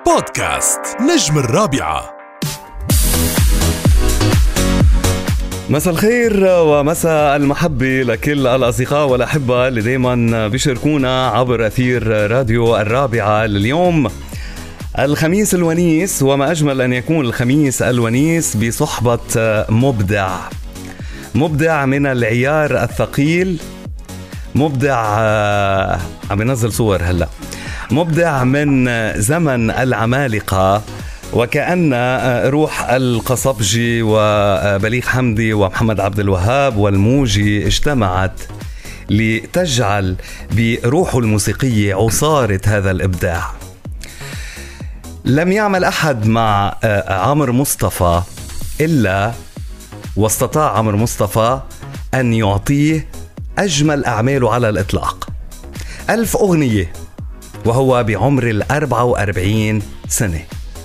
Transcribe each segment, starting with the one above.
بودكاست نجم الرابعة مساء الخير ومساء المحبة لكل الأصدقاء والأحبة اللي دايما بيشاركونا عبر أثير راديو الرابعة لليوم الخميس الونيس وما أجمل أن يكون الخميس الونيس بصحبة مبدع مبدع من العيار الثقيل مبدع آه، عم ينزل صور هلا مبدع من زمن العمالقة وكأن آه، روح القصبجي وبليغ حمدي ومحمد عبد الوهاب والموجي اجتمعت لتجعل بروحه الموسيقية عصارة هذا الإبداع لم يعمل أحد مع آه، عمرو مصطفى إلا واستطاع عمرو مصطفى أن يعطيه أجمل أعماله على الإطلاق ألف أغنية وهو بعمر الأربعة وأربعين سنة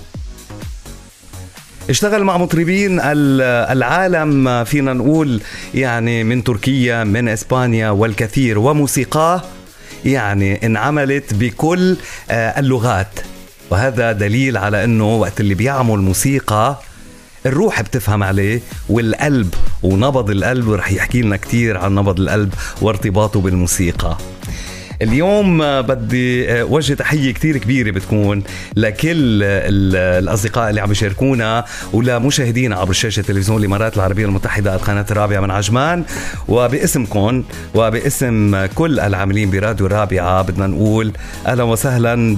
اشتغل مع مطربين العالم فينا نقول يعني من تركيا من اسبانيا والكثير وموسيقاه يعني انعملت بكل آه، اللغات وهذا دليل على انه وقت اللي بيعمل موسيقى الروح بتفهم عليه والقلب ونبض القلب رح يحكي لنا كثير عن نبض القلب وارتباطه بالموسيقى اليوم بدي وجه تحية كتير كبيرة بتكون لكل الأصدقاء اللي عم يشاركونا ولمشاهدينا عبر شاشة تلفزيون الإمارات العربية المتحدة القناة الرابعة من عجمان وباسمكم وباسم كل العاملين براديو الرابعة بدنا نقول أهلا وسهلا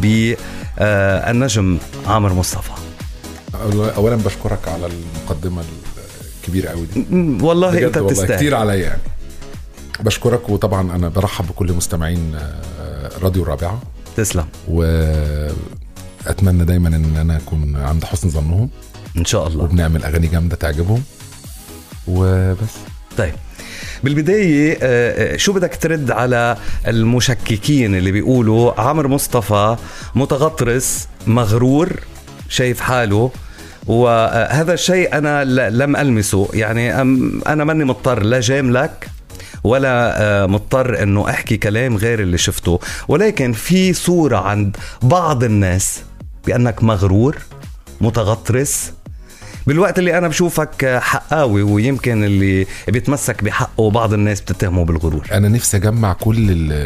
بالنجم عامر مصطفى اولا بشكرك على المقدمه الكبيره قوي دي والله انت بتستاهل كتير عليا يعني بشكرك وطبعا انا برحب بكل مستمعين آه، راديو الرابعه تسلم واتمنى دايما ان انا اكون عند حسن ظنهم ان شاء الله وبنعمل اغاني جامده تعجبهم وبس طيب بالبداية آه، آه، شو بدك ترد على المشككين اللي بيقولوا عمرو مصطفى متغطرس مغرور شايف حاله وهذا الشيء انا لم المسه يعني انا ماني مضطر لا جاملك ولا آه، مضطر انه احكي كلام غير اللي شفته ولكن في صوره عند بعض الناس بانك مغرور متغطرس بالوقت اللي انا بشوفك حقاوي ويمكن اللي بيتمسك بحقه بعض الناس بتتهمه بالغرور انا نفسي اجمع كل ال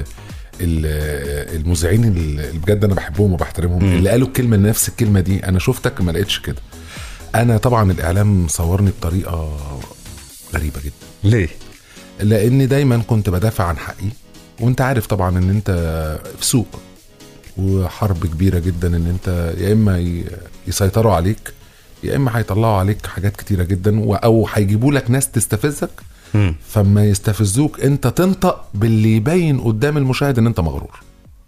المذيعين اللي بجد انا بحبهم وبحترمهم مم. اللي قالوا الكلمه نفس الكلمه دي انا شفتك ما لقيتش كده انا طبعا الاعلام صورني بطريقه غريبه جدا ليه لاني دايما كنت بدافع عن حقي وانت عارف طبعا ان انت في سوق وحرب كبيره جدا ان انت يا اما يسيطروا عليك يا اما هيطلعوا عليك حاجات كتيره جدا او هيجيبوا لك ناس تستفزك فما يستفزوك انت تنطق باللي يبين قدام المشاهد ان انت مغرور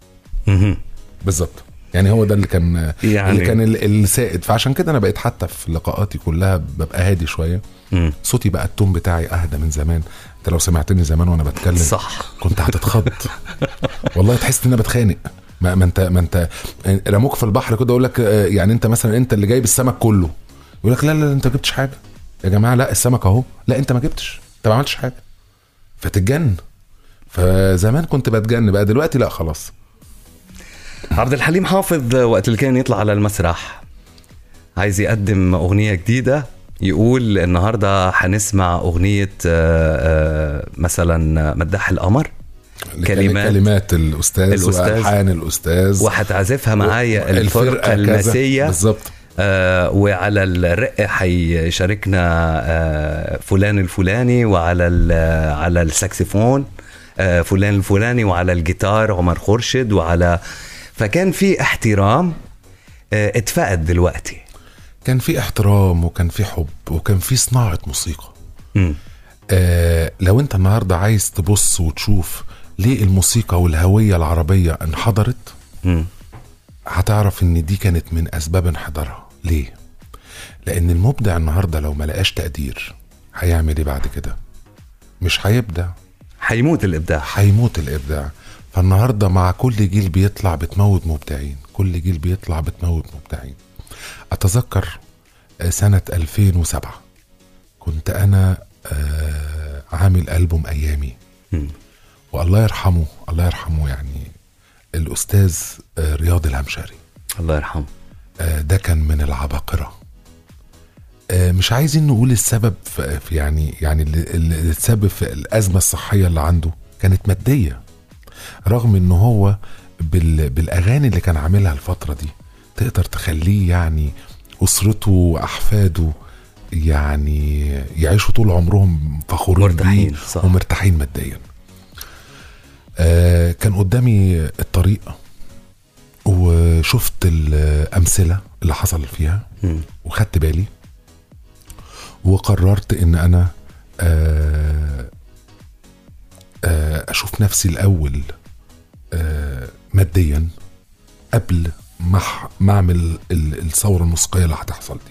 بالظبط يعني هو ده اللي كان يعني اللي كان السائد فعشان كده انا بقيت حتى في لقاءاتي كلها ببقى هادي شويه مم. صوتي بقى التون بتاعي اهدى من زمان انت لو سمعتني زمان وانا بتكلم صح كنت هتتخض والله تحس ان انا بتخانق ما, ما انت ما انت رموك في البحر كده اقول لك يعني انت مثلا انت اللي جايب السمك كله يقول لك لا لا انت ما جبتش حاجه يا جماعه لا السمك اهو لا انت ما جبتش انت ما عملتش حاجه فتتجن فزمان كنت بتجن بقى دلوقتي لا خلاص عبد الحليم حافظ وقت اللي كان يطلع على المسرح عايز يقدم اغنيه جديده يقول النهارده هنسمع اغنيه آه، آه، مثلا مداح القمر كلمات كلمات الاستاذ, الأستاذ والحان الاستاذ وهتعزفها معايا الفرقه المسيه بالظبط آه وعلى الرق حيشاركنا آه فلان الفلاني وعلى على الساكسفون آه فلان الفلاني وعلى الجيتار عمر خورشد وعلى فكان في احترام آه اتفقد دلوقتي كان في احترام وكان في حب وكان في صناعه موسيقى م. آه لو انت النهارده عايز تبص وتشوف ليه الموسيقى والهويه العربيه انحدرت م. هتعرف ان دي كانت من اسباب انحدارها ليه؟ لأن المبدع النهاردة لو ما لقاش تقدير هيعمل إيه بعد كده؟ مش هيبدع هيموت الإبداع هيموت الإبداع فالنهاردة مع كل جيل بيطلع بتموت مبدعين كل جيل بيطلع بتموت مبدعين أتذكر آه، سنة 2007 كنت أنا آه، عامل ألبوم أيامي والله يرحمه الله يرحمه يعني الأستاذ آه، رياض الهمشري الله يرحمه آه، ده كان من العباقرة آه، مش عايزين نقول السبب في في- يعني يعني اللي اللي السبب في الأزمة الصحية اللي عنده كانت مادية رغم ان هو بال بالاغاني اللي كان عاملها الفتره دي تقدر تخليه يعني اسرته واحفاده يعني يعيشوا طول عمرهم فخورين مرتاحين، بيه صح. ومرتاحين ماديا آه كان قدامي الطريق وشفت الامثله اللي حصل فيها مم. وخدت بالي وقررت ان انا آه آه اشوف نفسي الاول آه ماديا قبل ما أح- ما اعمل ال- الثوره الموسيقيه اللي هتحصل دي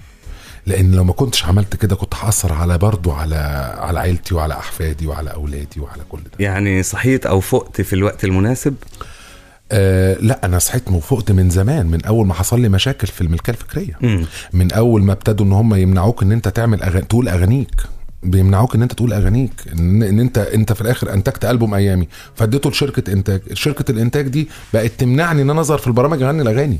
لان لو ما كنتش عملت كده كنت هاثر على برضو على على عيلتي وعلى احفادي وعلى اولادي وعلى كل ده يعني صحيت او فقت في الوقت المناسب آه لا انا صحيت وفقت من زمان من اول ما حصل لي مشاكل في الملكيه الفكريه مم. من اول ما ابتدوا ان هم يمنعوك ان انت تعمل أغاني تقول اغانيك بيمنعوك ان انت تقول اغانيك ان, إن انت انت في الاخر انتجت البوم ايامي فاديته لشركه انتاج شركه الانتاج دي بقت تمنعني ان انا اظهر في البرامج اغني الاغاني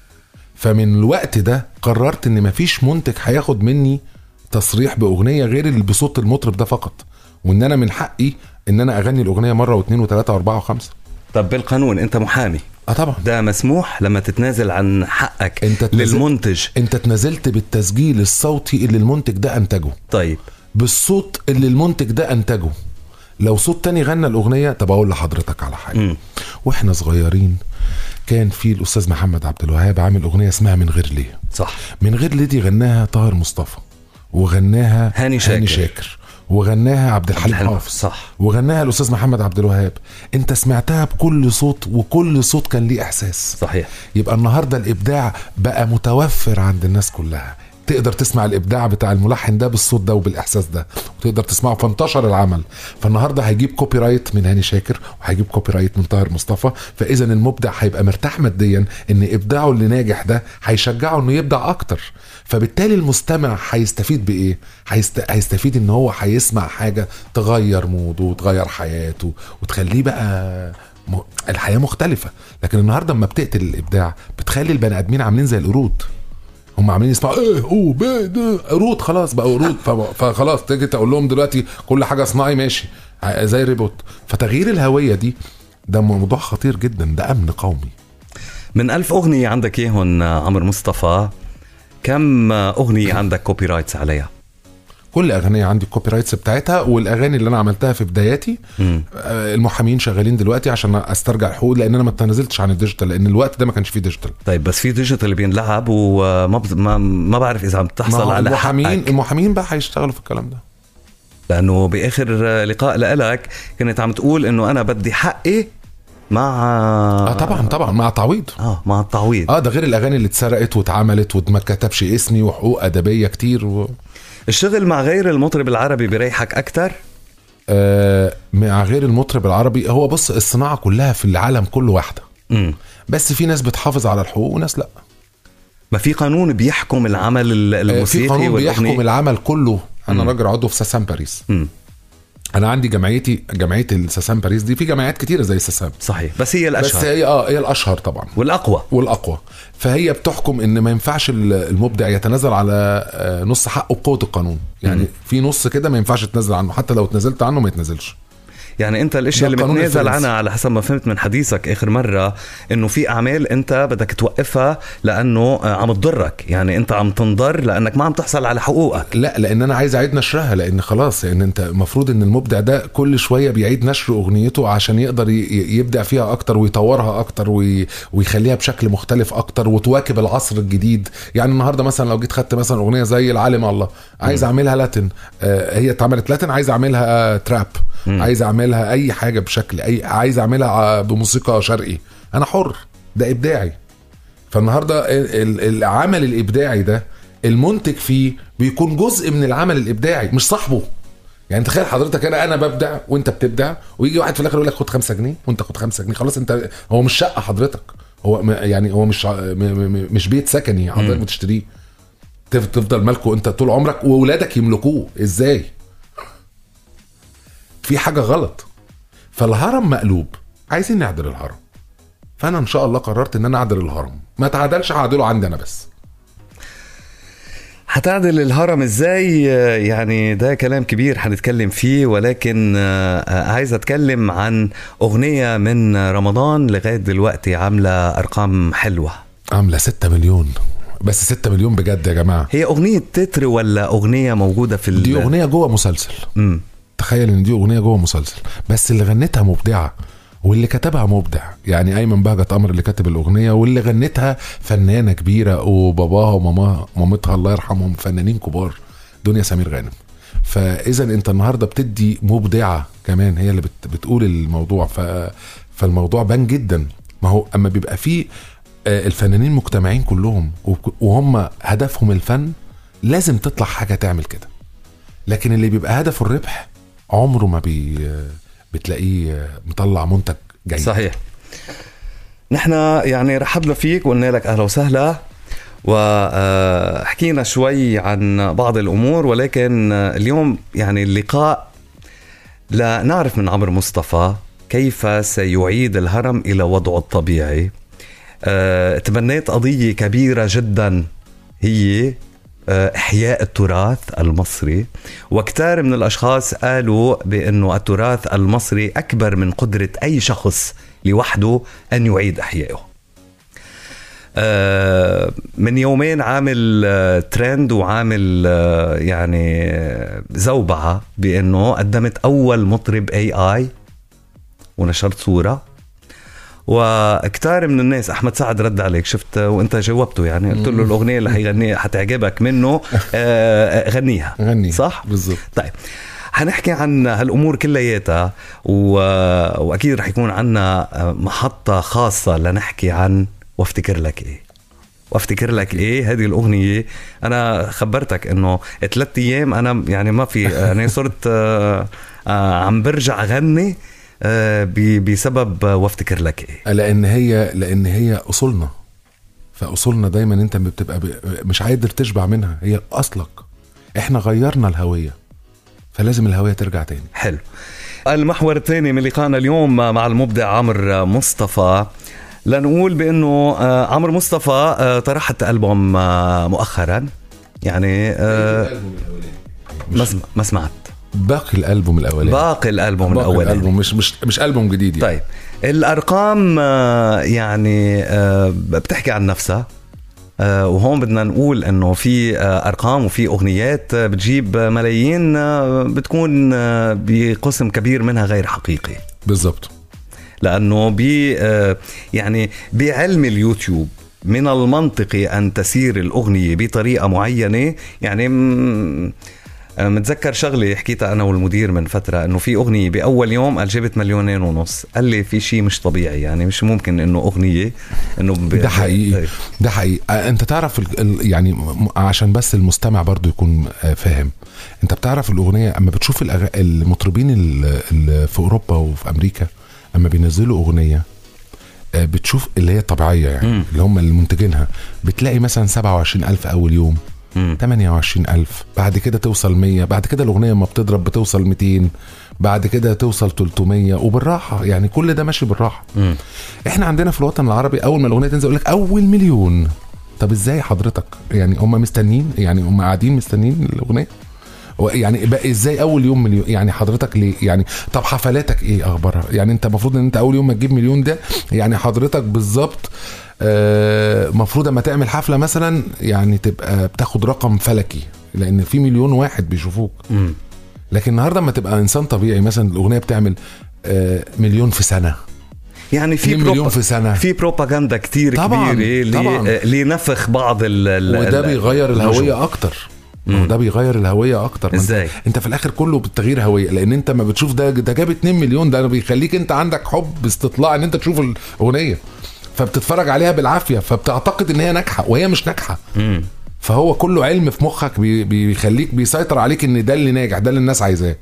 فمن الوقت ده قررت ان مفيش منتج هياخد مني تصريح باغنيه غير اللي بصوت المطرب ده فقط وان انا من حقي ان انا اغني الاغنيه مره واثنين وثلاثه واربعه وخمسه طب بالقانون انت محامي اه طبعا ده مسموح لما تتنازل عن حقك انت تنزل- للمنتج انت اتنازلت بالتسجيل الصوتي اللي المنتج ده انتجه طيب بالصوت اللي المنتج ده انتجه لو صوت تاني غنى الاغنيه طب اقول لحضرتك على حاجه مم. واحنا صغيرين كان في الاستاذ محمد عبد الوهاب عامل اغنيه اسمها من غير ليه صح من غير ليه دي غناها طاهر مصطفى وغناها هاني شاكر. هاني شاكر وغناها عبد الحليم الحليم حافظ صح وغناها الاستاذ محمد عبد الوهاب انت سمعتها بكل صوت وكل صوت كان ليه احساس صحيح يبقى النهارده الابداع بقى متوفر عند الناس كلها تقدر تسمع الابداع بتاع الملحن ده بالصوت ده وبالاحساس ده وتقدر تسمعه فانتشر العمل فالنهارده هيجيب كوبي رايت من هاني شاكر وهيجيب كوبي رايت من طاهر مصطفى فاذا المبدع هيبقى مرتاح ماديا ان ابداعه اللي ناجح ده هيشجعه انه يبدع اكتر فبالتالي المستمع هيستفيد بايه هيست... هيستفيد ان هو هيسمع حاجه تغير موده وتغير حياته وتخليه بقى م... الحياه مختلفه لكن النهارده لما بتقتل الابداع بتخلي البني ادمين عاملين زي القرود هم عاملين يسمعوا ايه اوه بيه ده قرود خلاص بقوا قرود ف- فخلاص تيجي تقول لهم دلوقتي كل حاجه صناعي ماشي ع- زي ريبوت فتغيير الهويه دي ده موضوع خطير جدا ده امن قومي من ألف أغنية عندك إياهم عمرو مصطفى كم أغنية عندك كوبي رايتس عليها كل اغنيه عندي الكوبي رايتس بتاعتها والاغاني اللي انا عملتها في بداياتي مم. آه، المحامين شغالين دلوقتي عشان استرجع الحقوق لان انا ما تنازلتش عن الديجيتال لان الوقت ده ما كانش فيه ديجيتال طيب بس في ديجيتال بينلعب وما بز... ما, ما بعرف إذا عم ما تحصل هو على المحامين حقك المحامين بقى هيشتغلوا في الكلام ده لأنه بآخر لقاء لإلك كنت عم تقول إنه أنا بدي حقي مع اه طبعا طبعا مع تعويض اه مع التعويض اه ده غير الاغاني اللي اتسرقت واتعملت وما كتبش اسمي وحقوق ادبيه كتير و... الشغل مع غير المطرب العربي بيريحك أكتر آه مع غير المطرب العربي هو بص الصناعه كلها في العالم كله واحده مم. بس في ناس بتحافظ على الحقوق وناس لا ما في قانون بيحكم العمل ال- آه الموسيقي في قانون والأغنية؟ بيحكم العمل كله انا راجل عضو في ساسان باريس مم. انا عندي جمعيتي جمعيه الساسان باريس دي في جمعيات كتيره زي ساسان صحيح بس هي بس الأشهر هي اه هي الاشهر طبعا والأقوى والاقوى فهي بتحكم ان ما ينفعش ال- المبدع يتنازل على آه، نص حقه بقوه القانون يعني مم. في نص كده ما ينفعش تنازل عنه حتى لو اتنازلت عنه ما يتنازلش يعني انت الاشياء ده اللي القانون بتنازل الفرنسي. عنها على حسب ما فهمت من حديثك اخر مره انه في اعمال انت بدك توقفها لانه آه، عم تضرك يعني انت عم تنضر لانك ما عم تحصل على حقوقك لا لان انا عايز اعيد نشرها لان خلاص لان انت المفروض ان المبدع ده كل شويه بيعيد نشر اغنيته عشان يقدر ي- ي- يبدع فيها اكتر ويطورها اكتر وي- ويخليها بشكل مختلف اكتر وتواكب العصر الجديد يعني النهارده مثلا لو جيت خدت مثلا اغنيه زي العالم الله عايز اعملها لاتن آه هي اتعملت لاتن عايز اعملها آه تراب عايز اعملها اي حاجه بشكل اي عايز اعملها آه، بموسيقى شرقي انا حر ده ابداعي فالنهارده ال- ال- العمل الابداعي ده المنتج فيه بيكون جزء من العمل الابداعي مش صاحبه يعني تخيل حضرتك انا انا ببدع وانت بتبدع ويجي واحد في الاخر يقول لك خد 5 جنيه وانت خد 5 جنيه خلاص انت هو مش شقه حضرتك هو م- يعني هو مش ع- م- م- مش بيت سكني حضرتك بتشتريه تف- تفضل مالكه انت طول عمرك واولادك يملكوه ازاي في حاجه غلط فالهرم مقلوب عايزين نعدل الهرم فانا ان شاء الله قررت ان انا اعدل الهرم ما تعدلش هعدله عندي انا بس هتعدل الهرم ازاي يعني ده كلام كبير هنتكلم فيه ولكن آه، عايز اتكلم عن اغنيه من رمضان لغايه دلوقتي عامله ارقام حلوه عامله 6 مليون بس 6 مليون بجد يا جماعه هي اغنيه تتر ولا اغنيه موجوده في ال... دي اغنيه جوه مسلسل مم. تخيل ان دي اغنيه جوه مسلسل بس اللي غنتها مبدعه واللي كتبها مبدع يعني ايمن بهجت قمر اللي كاتب الاغنيه واللي غنتها فنانه كبيره وباباها وماماها مامتها الله يرحمهم فنانين كبار دنيا سمير غانم فاذا انت النهارده بتدي مبدعه كمان هي اللي بت بتقول الموضوع ف فالموضوع بان جدا ما هو اما بيبقى فيه آه، الفنانين مجتمعين كلهم وك- وهم هدفهم الفن لازم تطلع حاجه تعمل كده لكن اللي بيبقى هدفه الربح عمره ما بي بتلاقيه مطلع منتج جيد صحيح نحن يعني رحبنا فيك وقلنا لك اهلا وسهلا وحكينا شوي عن بعض الامور ولكن اليوم يعني اللقاء لنعرف من عمرو مصطفى كيف سيعيد الهرم الى وضعه الطبيعي آه، تبنيت قضيه كبيره جدا هي آه، احياء التراث المصري وكتار من الاشخاص قالوا بانه التراث المصري اكبر من قدره اي شخص لوحده ان يعيد احيائه آه، من يومين عامل آه، ترند وعامل آه، يعني آه، زوبعه بانه قدمت اول مطرب اي اي ونشرت صوره وكتار من الناس احمد سعد رد عليك شفت وانت جاوبته يعني قلت له الاغنيه اللي حيغنيها حتعجبك منه آه، غنيها غني صح بالظبط طيب حنحكي عن هالامور كلياتها و... واكيد رح يكون عنا محطه خاصه لنحكي عن وافتكر لك ايه وافتكر لك ايه هذه الاغنيه انا خبرتك انه ثلاث ايام انا يعني ما في يعني صرت آه، آه، عم برجع اغني آه، ب- بسبب وافتكر لك ايه لان هي لان هي اصولنا فاصولنا دايما انت بتبقى ب... مش قادر تشبع منها هي اصلك احنا غيرنا الهويه فلازم الهويه ترجع تاني حلو المحور الثاني من لقائنا اليوم مع المبدع عمرو مصطفى لنقول بانه آه، عمرو مصطفى آه، طرحت البوم آه، مؤخرا يعني آه، ما سم- ما سمعت باقي الالبوم الاولاني باقي الالبوم باقي الاولاني الالبوم مش مش مش البوم جديد يعني. طيب الارقام آه، يعني آه، بتحكي عن نفسها آه، وهون بدنا نقول انه في آه، ارقام وفي اغنيات آه، بتجيب آه، ملايين آه، بتكون آه، بقسم كبير منها غير حقيقي بالظبط لانه ب يعني بعلم اليوتيوب من المنطقي ان تسير الاغنيه بطريقه معينه يعني م- متذكر شغله حكيتها انا والمدير من فتره انه في اغنيه باول يوم قال جبت مليونين ونص قال لي في شيء مش طبيعي يعني مش ممكن انه اغنيه انه ب... ده حقيقي ده حقيقي آه، انت تعرف ال- ال- يعني م- عشان بس المستمع برضو يكون آه، فاهم انت بتعرف الاغنيه اما بتشوف الأغ- المطربين ال- ال- في اوروبا وفي امريكا اما بينزلوا اغنيه آه، بتشوف اللي هي طبيعيه يعني مم. اللي هم اللي منتجينها بتلاقي مثلا 27000 اول يوم مم. 28000 بعد كده توصل 100 بعد كده الاغنيه ما بتضرب بتوصل 200 بعد كده توصل 300 وبالراحه يعني كل ده ماشي بالراحه مم. احنا عندنا في الوطن العربي اول ما الاغنيه تنزل يقول لك اول مليون طب ازاي حضرتك يعني هم مستنيين يعني هم قاعدين مستنيين الاغنيه هو يعني بقى ازاي اول يوم مليون يعني حضرتك ليه يعني طب حفلاتك ايه اخبارها يعني انت المفروض ان انت اول يوم ما تجيب مليون ده يعني حضرتك بالظبط المفروض اما تعمل حفله مثلا يعني تبقى بتاخد رقم فلكي لان في مليون واحد بيشوفوك مم. لكن النهارده اما تبقى انسان طبيعي مثلا الاغنيه بتعمل آه، مليون في سنه يعني في 2 مليون بروبا- في سنة. في بروباغندا كتير طبعاً، كبيره طبعاً. لي- لنفخ بعض ال ال- وده ال- بيغير النجوم. الهويه اكتر ما هو ده بيغير الهويه اكتر ما انت- إزاي؟ انت في الاخر كله بالتغيير هويه لان انت ما بتشوف ده ده جاب 2 مليون ده بيخليك انت عندك حب استطلاع ان انت تشوف الاغنيه فبتتفرج عليها بالعافيه فبتعتقد ان هي ناجحه وهي مش ناجحه مم. فهو كله علم في مخك بي- بيخليك بيسيطر عليك ان ده اللي ناجح ده اللي الناس عايزاه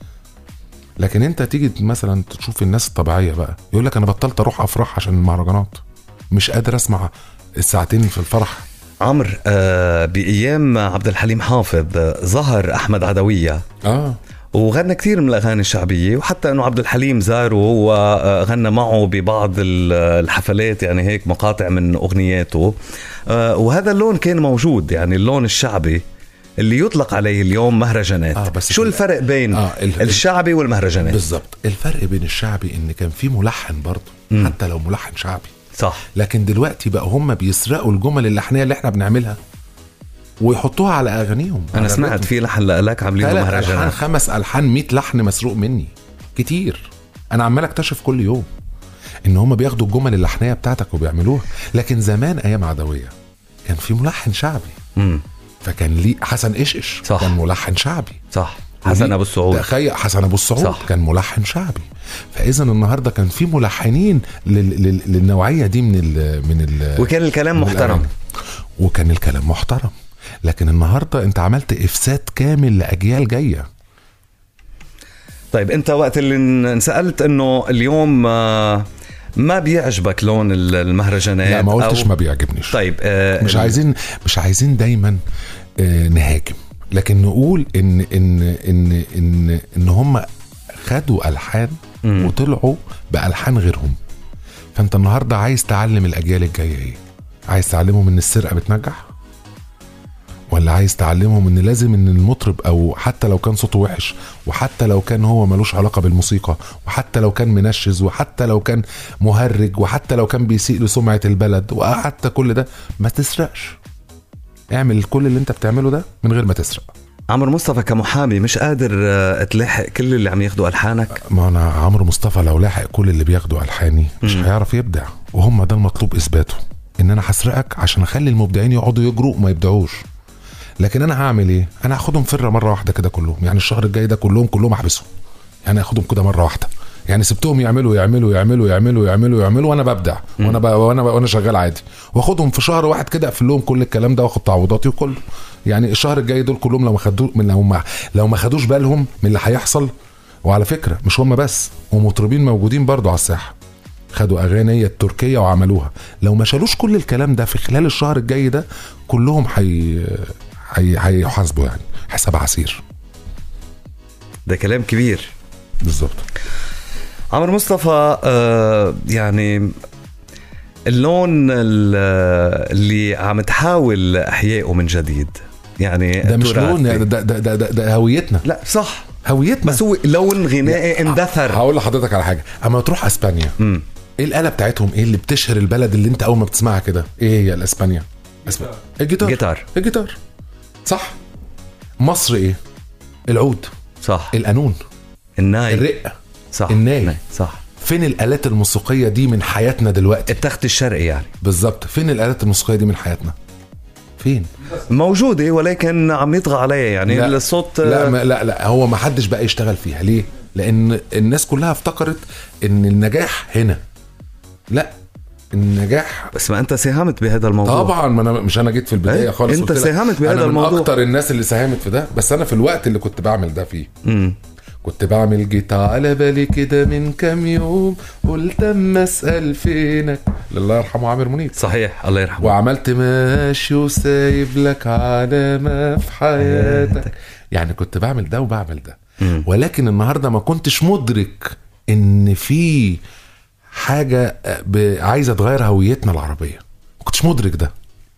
لكن انت تيجي مثلا تشوف الناس الطبيعيه بقى يقول لك انا بطلت اروح افراح عشان المهرجانات مش قادر اسمع الساعتين في الفرح عمرو آه بايام عبد الحليم حافظ آه، ظهر احمد عدويه اه وغنى كثير من الاغاني الشعبيه وحتى انه عبد الحليم زاره وغنى معه ببعض الحفلات يعني هيك مقاطع من اغنياته آه، وهذا اللون كان موجود يعني اللون الشعبي اللي يطلق عليه اليوم مهرجانات آه بس شو الفرق بين آه الشعبي والمهرجانات بالضبط الفرق بين الشعبي ان كان في ملحن برضه حتى لو ملحن شعبي صح لكن دلوقتي بقى هم بيسرقوا الجمل اللحنيه اللي احنا بنعملها ويحطوها على اغانيهم انا سمعت في لحن لك عاملين مهرجانات الحان خمس الحان 100 لحن مسروق مني كتير انا عمال اكتشف كل يوم ان هم بياخدوا الجمل اللحنيه بتاعتك وبيعملوها لكن زمان ايام عدويه كان في ملحن شعبي امم فكان ليه حسن ايش صح. كان ملحن شعبي صح حسن ابو السعود تخيل حسن ابو السعود صح. كان ملحن شعبي فاذا النهارده كان في ملحنين لل... لل... للنوعيه دي من ال... من ال... وكان الكلام محترم وكان الكلام محترم لكن النهارده انت عملت افساد كامل لاجيال جايه طيب انت وقت اللي انسالت انه اليوم آه، ما بيعجبك لون المهرجانات لا ما قلتش أو... ما بيعجبنيش طيب آه مش عايزين مش عايزين دايما آه نهاجم لكن نقول ان ان ان ان ان هم خدوا الحان م. وطلعوا بالحان غيرهم فانت النهارده عايز تعلم الاجيال الجايه ايه عايز تعلمهم ان السرقه بتنجح ولا عايز تعلمهم ان لازم ان المطرب او حتى لو كان صوته وحش وحتى لو كان هو ملوش علاقه بالموسيقى وحتى لو كان منشز وحتى لو كان مهرج وحتى لو كان بيسيء لسمعه البلد وحتى كل ده ما تسرقش اعمل كل اللي انت بتعمله ده من غير ما تسرق عمرو مصطفى كمحامي مش قادر آه، تلاحق كل اللي عم ياخدوا الحانك ما انا عمرو مصطفى لو لاحق كل اللي بياخدوا الحاني مش م. هيعرف يبدع وهم ده المطلوب اثباته ان انا هسرقك عشان اخلي المبدعين يقعدوا يجروا وما يبدعوش لكن انا هعمل ايه انا هاخدهم فره مره واحده كده كلهم يعني الشهر الجاي ده كلهم كلهم احبسهم يعني هاخدهم كده مره واحده يعني سبتهم يعملوا يعملوا يعملوا يعملوا يعملوا يعملوا وانا ببدع وانا بقى وانا بقى وانا شغال عادي واخدهم في شهر واحد كده اقفل لهم كل الكلام ده واخد تعويضاتي وكله يعني الشهر الجاي دول كلهم لو ما خدوا من لو ما لو ما خدوش بالهم من اللي هيحصل وعلى فكره مش هم بس ومطربين موجودين برضو على الساحه خدوا اغاني التركيه وعملوها لو ما شالوش كل الكلام ده في خلال الشهر الجاي ده كلهم حي هيحاسبوا يعني حساب عسير ده كلام كبير بالظبط عمرو مصطفى آه يعني اللون اللي عم تحاول احيائه من جديد يعني ده مش لون ده ده, ده, ده, ده هويتنا لا صح هويتنا بس هو لون غنائي اندثر هقول لحضرتك على حاجه اما تروح اسبانيا م. ايه الاله بتاعتهم ايه اللي بتشهر البلد اللي انت اول ما بتسمعها كده ايه هي الاسبانيا اسبانيا الجيتار الجيتار الجيتار صح مصر ايه العود صح القانون الناي الرقه صح الناي صح فين الالات الموسيقيه دي من حياتنا دلوقتي التخت الشرقي يعني بالظبط فين الالات الموسيقيه دي من حياتنا فين موجوده ولكن عم يطغى عليها يعني لا الصوت لا ما لا لا هو ما حدش بقى يشتغل فيها ليه لان الناس كلها افتكرت ان النجاح هنا لا النجاح بس ما انت ساهمت بهذا الموضوع طبعا ما انا مش انا جيت في البدايه ايه؟ خالص انت ساهمت بهذا أنا الموضوع من اكتر الناس اللي ساهمت في ده بس انا في الوقت اللي كنت بعمل ده فيه امم كنت بعمل جيت على بالي كده من كام يوم قلت اما اسال فينك لله يرحمه عامر منيب صحيح الله يرحمه وعملت ماشي وسايب لك علامه في حياتك يعني كنت بعمل ده وبعمل ده مم. ولكن النهارده ما كنتش مدرك ان في حاجه عايزه تغير هويتنا العربيه ما كنتش مدرك ده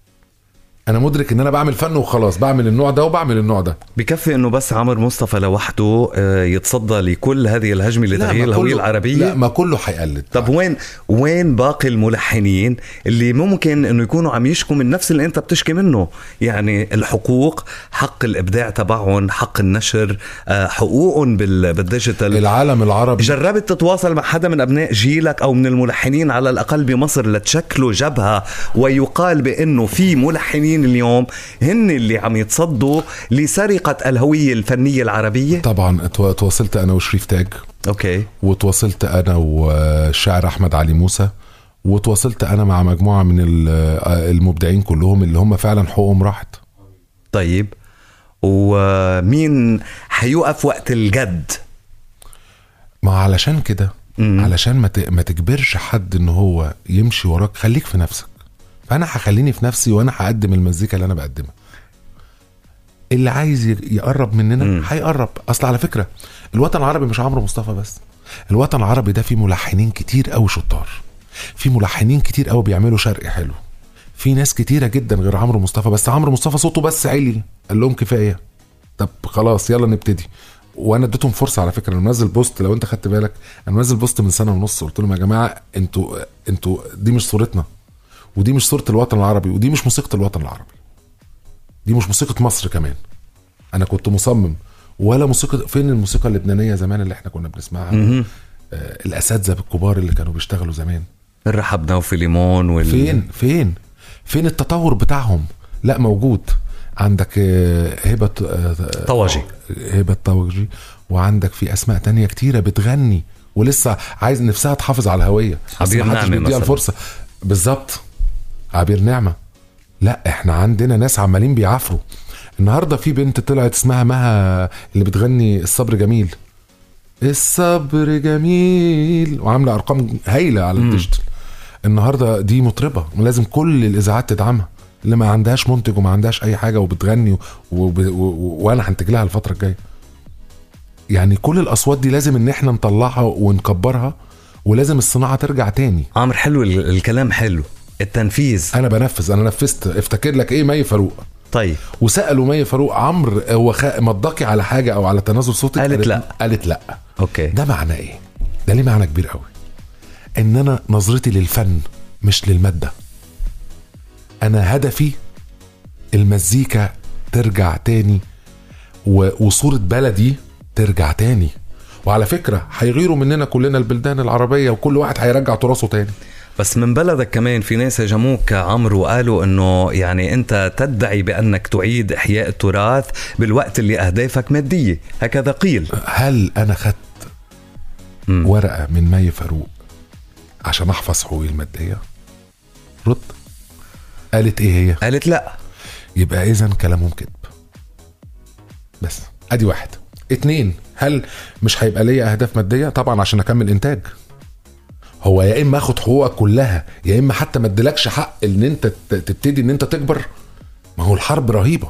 انا مدرك ان انا بعمل فن وخلاص بعمل النوع ده وبعمل النوع ده بكفي انه بس عمر مصطفى لوحده يتصدى لكل هذه الهجمه لتغيير الهويه العربيه لا ما كله هيقلد طب وين وين باقي الملحنين اللي ممكن انه يكونوا عم يشكوا من نفس اللي انت بتشكي منه يعني الحقوق حق الابداع تبعهم حق النشر حقوقهم بالديجيتال العالم العربي جربت تتواصل مع حدا من ابناء جيلك او من الملحنين على الاقل بمصر لتشكلوا جبهه ويقال بانه في ملحنين المصريين اليوم هن اللي عم يتصدوا لسرقة الهوية الفنية العربية طبعا تواصلت أنا وشريف تاج أوكي وتواصلت أنا والشاعر أحمد علي موسى وتواصلت أنا مع مجموعة من المبدعين كلهم اللي هم فعلا حقوقهم راحت طيب ومين حيوقف وقت الجد ما علشان كده علشان ما ما تجبرش حد ان هو يمشي وراك خليك في نفسك فانا هخليني في نفسي وانا هقدم المزيكا اللي انا بقدمها اللي عايز ي- يقرب مننا هيقرب اصل على فكره الوطن العربي مش عمرو مصطفى بس الوطن العربي ده فيه ملحنين كتير قوي شطار في ملحنين كتير قوي بيعملوا شرق حلو في ناس كتيره جدا غير عمرو مصطفى بس عمرو مصطفى صوته بس عالي قال لهم كفايه طب خلاص يلا نبتدي وانا اديتهم فرصه على فكره انا منزل بوست لو انت خدت بالك انا منزل بوست من سنه ونص قلت لهم يا جماعه انتوا انتوا دي مش صورتنا ودي مش صوره الوطن العربي ودي مش موسيقى الوطن العربي دي مش موسيقى مصر كمان انا كنت مصمم ولا موسيقى فين الموسيقى اللبنانيه زمان اللي احنا كنا بنسمعها آه الاساتذه الكبار اللي كانوا بيشتغلوا زمان الرحب نوفي ليمون وال... فين فين فين التطور بتاعهم لا موجود عندك آه، هبه آه، طواجي. هبه طواجي وعندك في اسماء تانية كتيره بتغني ولسه عايز نفسها تحافظ على الهويه بس عبير محدش نعمة بيديها مثلاً. الفرصه بالظبط عبير نعمه لا احنا عندنا ناس عمالين بيعافروا النهارده في بنت طلعت اسمها مها اللي بتغني الصبر جميل الصبر جميل وعامله ارقام هايله على الديجيتال النهارده دي مطربه ولازم كل الاذاعات تدعمها اللي ما عندهاش منتج وما عندهاش اي حاجه وبتغني و... و... و... وانا هنتج لها الفتره الجايه يعني كل الاصوات دي لازم ان احنا نطلعها ونكبرها ولازم الصناعه ترجع تاني عامر حلو ال- الكلام حلو التنفيذ انا بنفذ انا نفذت افتكر لك ايه مي فاروق طيب وسالوا مي فاروق عمرو هو خ... مضاكي على حاجه او على تنازل صوتك قالت لا. قالت لا اوكي ده معناه ايه ده ليه معنى كبير قوي ان انا نظرتي للفن مش للماده انا هدفي المزيكا ترجع تاني و... وصوره بلدي ترجع تاني وعلى فكره هيغيروا مننا كلنا البلدان العربيه وكل واحد هيرجع تراثه تاني بس من بلدك كمان في ناس هجموك عمرو وقالوا انه يعني انت تدعي بانك تعيد احياء التراث بالوقت اللي اهدافك ماديه هكذا قيل هل انا خدت مم. ورقه من مي فاروق عشان احفظ حقوقي الماديه رد قالت ايه هي قالت لا يبقى اذا كلامهم كذب بس ادي واحد اتنين هل مش هيبقى ليا اهداف ماديه طبعا عشان اكمل انتاج هو يا اما اخد حقوقك كلها يا اما حتى ما اديلكش حق ان انت ت- تبتدي ان انت تكبر ما هو الحرب رهيبه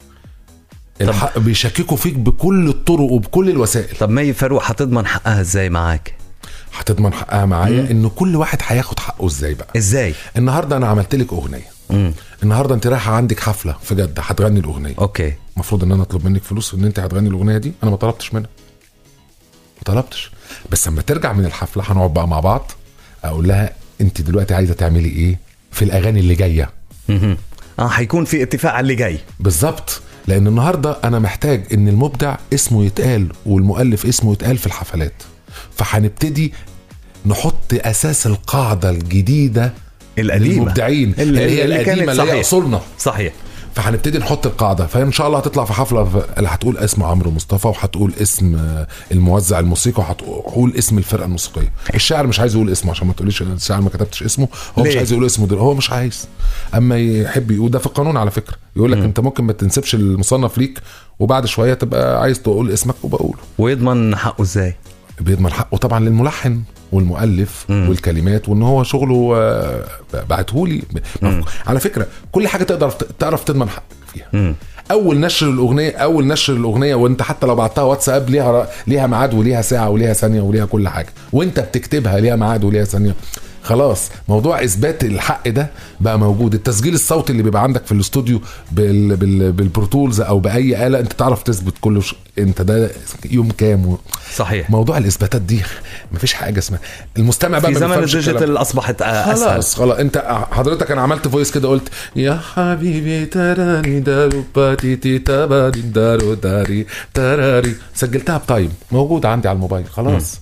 الحق بيشككوا فيك بكل الطرق وبكل الوسائل طب مي فاروق حتضمن حقها ازاي معاك هتضمن حقها معايا ان كل واحد هياخد حقه ازاي بقى ازاي النهارده انا عملت لك اغنيه امم النهارده انت رايحه عندك حفله في جده هتغني الاغنيه اوكي المفروض ان انا اطلب منك فلوس ان انت هتغني الاغنيه دي انا ما طلبتش منها ما طلبتش بس لما ترجع من الحفله هنقعد بقى مع بعض اقول لها انت دلوقتي عايزه تعملي ايه في الاغاني اللي جايه مهم. اه حيكون في اتفاق على اللي جاي بالظبط لان النهارده انا محتاج ان المبدع اسمه يتقال والمؤلف اسمه يتقال في الحفلات فهنبتدي نحط اساس القاعده الجديده القديمة. للمبدعين اللي- اللي هي اللي كانت القديمه اللي هي صحيح. اصولنا صحيح فهنبتدي نحط القاعده فان شاء الله هتطلع في حفله ف- اللي هتقول اسم عمرو مصطفى وهتقول اسم آه، الموزع الموسيقى وهتقول اسم الفرقه الموسيقيه الشاعر مش عايز يقول اسمه عشان ما تقوليش إن الشاعر ما كتبتش اسمه هو مش ليه؟ عايز يقول اسمه دل... هو مش عايز اما يحب يقول ده في القانون على فكره يقول لك انت ممكن ما تنسبش المصنف ليك وبعد شويه تبقى عايز تقول اسمك وبقوله ويضمن حقه ازاي بيضمن حقه طبعا للملحن والمؤلف مم. والكلمات وان هو شغله آه، بعتهولي على فكره كل حاجه تقدر تعرف تضمن حقك فيها مم. اول نشر الاغنيه اول نشر الاغنيه وانت حتى لو بعتها واتساب ليها ليها ميعاد وليها ساعه وليها ثانيه وليها كل حاجه وانت بتكتبها ليها ميعاد وليها ثانيه خلاص موضوع اثبات الحق ده بقى موجود التسجيل الصوتي اللي بيبقى عندك في الاستوديو بال بال بالبروتولز او باي اله انت تعرف تثبت كل ش... انت ده يوم كام و... صحيح موضوع الاثباتات دي مفيش حاجه اسمها المستمع بقى في ما زمن بيفهمش الكلام. الديجيتال اصبحت اسهل خلاص خلاص انت حضرتك انا عملت فويس كده قلت يا حبيبي تراني دارو باتي تي تاباري دارو داري تراري سجلتها بتايم موجوده عندي على الموبايل خلاص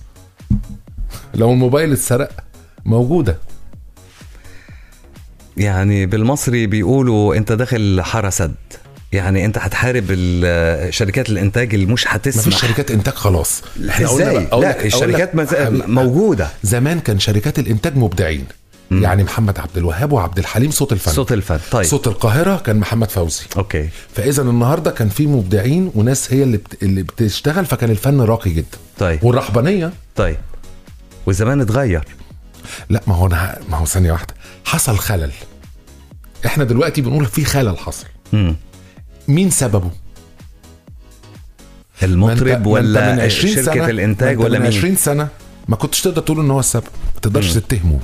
لو الموبايل اتسرق موجوده يعني بالمصري بيقولوا انت داخل حاره سد يعني انت هتحارب ال- شركات الانتاج اللي مش هتسمح مفيش شركات انتاج خلاص احنا قلنا ازاي بقى- أقول لك- لا أقول الشركات لك- مز... حبيبي- موجوده زمان كان شركات الانتاج مبدعين يعني محمد عبد الوهاب وعبد الحليم صوت الفن صوت الفن طيب صوت القاهره كان محمد فوزي اوكي فاذا النهارده كان في مبدعين وناس هي اللي بت... اللي بتشتغل فكان الفن راقي جدا طيب والرهبانيه طيب والزمان اتغير لا ما هو انا ما هو ثانيه واحده حصل خلل احنا دلوقتي بنقول في خلل حصل امم مين سببه المطرب ما أنت- ما ولا أنت من 20 شركة سنة الإنتاج ما أنت ولا من مين؟ 20 سنه ما كنتش تقدر تقول ان هو السبب ما تقدرش تتهمه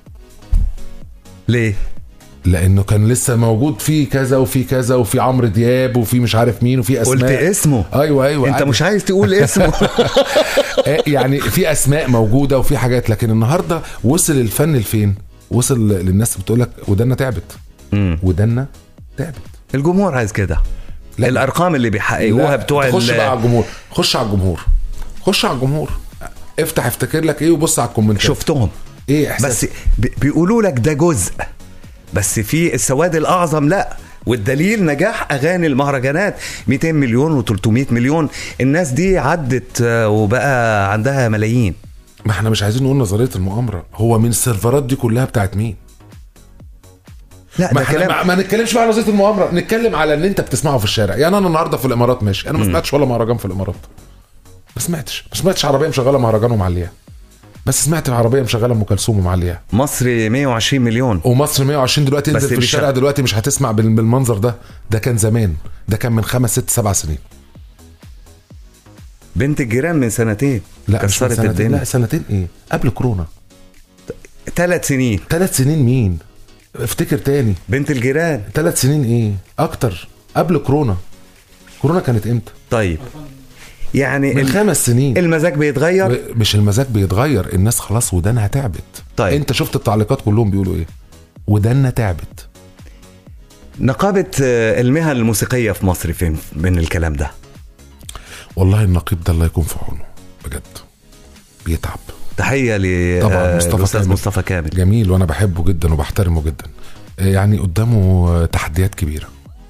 ليه لانه كان لسه موجود في كذا وفي كذا وفي عمرو دياب وفي مش عارف مين وفي اسماء قلت اسمه ايوه ايوه انت عادي. مش عايز تقول اسمه آه، يعني في اسماء موجوده وفي حاجات لكن النهارده وصل الفن لفين وصل للناس بتقول لك ودنا تعبت مم. ودنا تعبت الجمهور عايز كده لا. الارقام اللي بيحققوها لا، بتوع خش ال- بقى على الجمهور خش على الجمهور خش على الجمهور افتح افتكر لك ايه وبص على الكومنتات شفتهم ايه احساس بس بي- بيقولوا لك ده جزء بس في السواد الاعظم لا والدليل نجاح اغاني المهرجانات 200 مليون و300 مليون الناس دي عدت آه، وبقى عندها ملايين ما احنا مش عايزين نقول نظريه المؤامره هو من السيرفرات دي كلها بتاعت مين لا ما, ده احنا كلام ما, ما نتكلمش بقى على نظريه المؤامره نتكلم على ان انت بتسمعه في الشارع يعني انا النهارده في الامارات ماشي انا ما سمعتش ولا مهرجان في الامارات ما سمعتش ما سمعتش عربيه مشغله مهرجان ومعليها بس سمعت عربيه مشغله ام كلثوم ومعليها مصر 120 مليون ومصر 120 دلوقتي بس انزل في بيشغل- الشارع دلوقتي مش هتسمع بال- بالمنظر ده ده كان زمان ده كان من خمس ست سبع سنين بنت الجيران من سنتين لا مش من كسرت سنتين الدنيا لا سنتين ايه قبل كورونا ثلاث سنين ثلاث سنين مين افتكر تاني بنت الجيران ثلاث سنين ايه اكتر قبل كورونا كورونا كانت امتى طيب يعني من ال- خمس سنين المزاج بيتغير ب- مش المزاج بيتغير الناس خلاص ودانها تعبت طيب. انت شفت التعليقات كلهم بيقولوا ايه وداننا تعبت نقابة آه، المهن الموسيقية في مصر فين من الكلام ده والله النقيب ده الله يكون في عونه بجد بيتعب تحية ل طبعاً آه، مصطفى الأستاذ كامل. مصطفى كامل جميل وانا بحبه جدا وبحترمه جدا يعني قدامه تحديات كبيره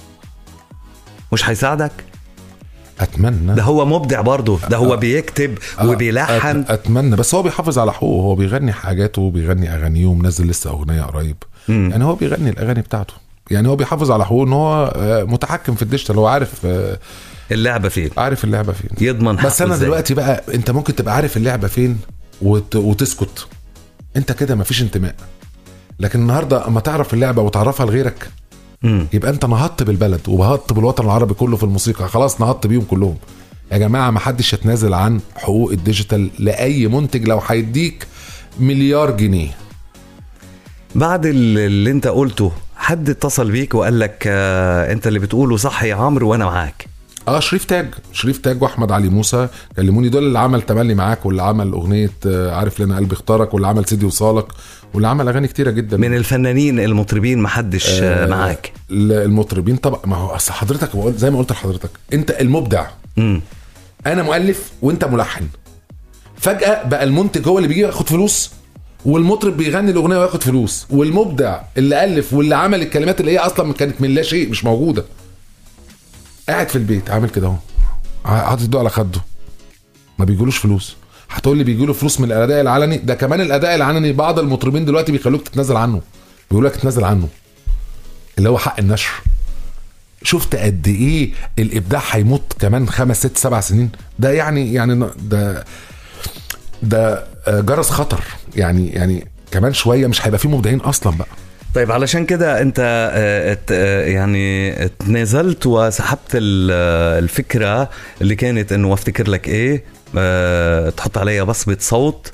مش هيساعدك اتمنى ده هو مبدع برضه ده هو آه. بيكتب آه، وبيلحن أت- اتمنى بس هو بيحافظ على حقوقه هو بيغني حاجاته وبيغني اغانيه ومنزل لسه اغنيه قريب مم. يعني هو بيغني الاغاني بتاعته يعني هو بيحافظ على حقوقه ان هو آه، متحكم في الديجيتال هو عارف آه، اللعبة فين عارف اللعبه فين يضمن بس حقه انا إزاي؟ دلوقتي بقى انت ممكن تبقى عارف اللعبه فين وت... وتسكت انت كده مفيش انتماء لكن النهارده اما تعرف اللعبه وتعرفها لغيرك مم. يبقى انت نهضت بالبلد وبهضت بالوطن العربي كله في الموسيقى خلاص نهضت بيهم كلهم يا جماعه ما حدش يتنازل عن حقوق الديجيتال لاي منتج لو هيديك مليار جنيه بعد ال- اللي انت قلته حد اتصل بيك وقال لك آه انت اللي بتقوله صح يا عمرو وانا معاك اه شريف تاج شريف تاج واحمد علي موسى كلموني دول اللي عمل تملي معاك واللي عمل اغنيه آه، عارف لنا قلبي اختارك واللي عمل سيدي وصالك واللي عمل اغاني كتيره جدا من الفنانين المطربين محدش آه معاك ال- المطربين طبعا ما هو اصل حضرتك بقول- زي ما قلت لحضرتك انت المبدع مم. انا مؤلف وانت ملحن فجاه بقى المنتج هو اللي بيجي ياخد فلوس والمطرب بيغني الاغنيه وياخد فلوس والمبدع اللي الف واللي عمل الكلمات اللي هي اصلا كانت من لا شيء مش موجوده قاعد في البيت عامل كده اهو حاطط ايده على خده ما بيجيلوش فلوس هتقول لي بيجيله فلوس من الاداء العلني ده كمان الاداء العلني بعض المطربين دلوقتي بيخلوك تتنازل عنه بيقول لك تتنازل عنه اللي هو حق النشر شفت قد ايه الابداع هيموت كمان خمس ست سبع سنين ده يعني يعني ده ده آه، جرس خطر يعني يعني كمان شويه مش هيبقى فيه مبدعين اصلا بقى طيب علشان كده انت آه، ات- آه، يعني تنازلت وسحبت ال- آه، الفكره اللي كانت انه افتكر لك ايه آه، تحط عليها بصمه صوت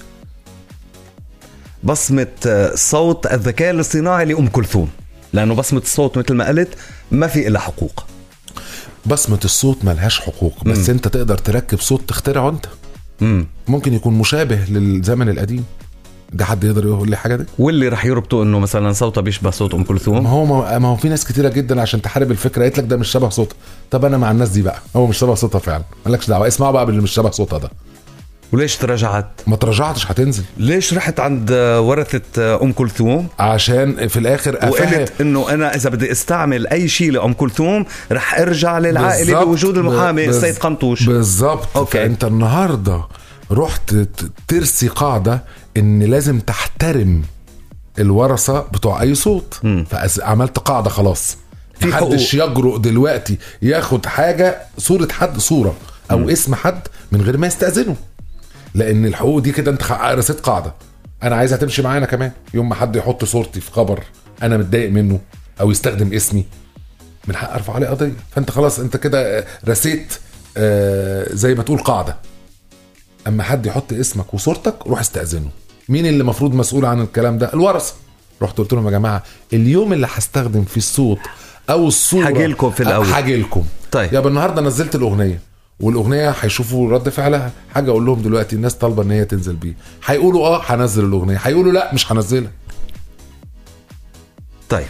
بصمه آه، صوت الذكاء الاصطناعي لام كلثوم لانه بصمه الصوت مثل ما قلت ما في الا حقوق بصمه الصوت ملهاش حقوق بس انت تقدر تركب صوت تخترعه انت امم ممكن يكون مشابه للزمن القديم ده حد يقدر يقول لي حاجه دي واللي رح يربطوا انه مثلا صوتها بيشبه صوت ام ما كلثوم هو ما هو في ناس كتيره جدا عشان تحارب الفكره قالت لك ده مش شبه صوتها طب انا مع الناس دي بقى هو مش شبه صوتها فعلا مالكش دعوه اسمعوا بقى باللي مش شبه صوتها ده وليش تراجعت ما ترجعتش هتنزل ليش رحت عند آه، ورثه آه، ام كلثوم عشان في الاخر أفهم وقلت انه انا اذا بدي استعمل اي شيء لام كلثوم رح ارجع للعائله بالظبط. بوجود المحامي بز- السيد قنطوش بالظبط أوكي. فانت النهارده رحت ت- ترسي قاعده ان لازم تحترم الورثه بتوع اي صوت فعملت قاعده خلاص في محدش يجرؤ دلوقتي ياخد حاجه صوره حد صوره او م. اسم حد من غير ما يستاذنه لان الحقوق دي كده انت خ- رسيت قاعده انا عايزها تمشي معانا كمان يوم ما حد يحط صورتي في خبر انا متضايق منه او يستخدم اسمي من حق ارفع عليه قضيه فانت خلاص انت كده رسيت آه زي ما تقول قاعده اما حد يحط اسمك وصورتك روح استاذنه مين اللي المفروض مسؤول عن الكلام ده الورثه رحت قلت لهم يا جماعه اليوم اللي هستخدم فيه الصوت او الصوره هاجيلكم في الأول. هاجيلكم طيب. يبقى النهارده نزلت الاغنيه والاغنيه هيشوفوا رد فعلها حاجه اقول لهم دلوقتي الناس طالبه ان هي تنزل بيه هيقولوا اه هنزل الاغنيه هيقولوا لا مش هنزلها طيب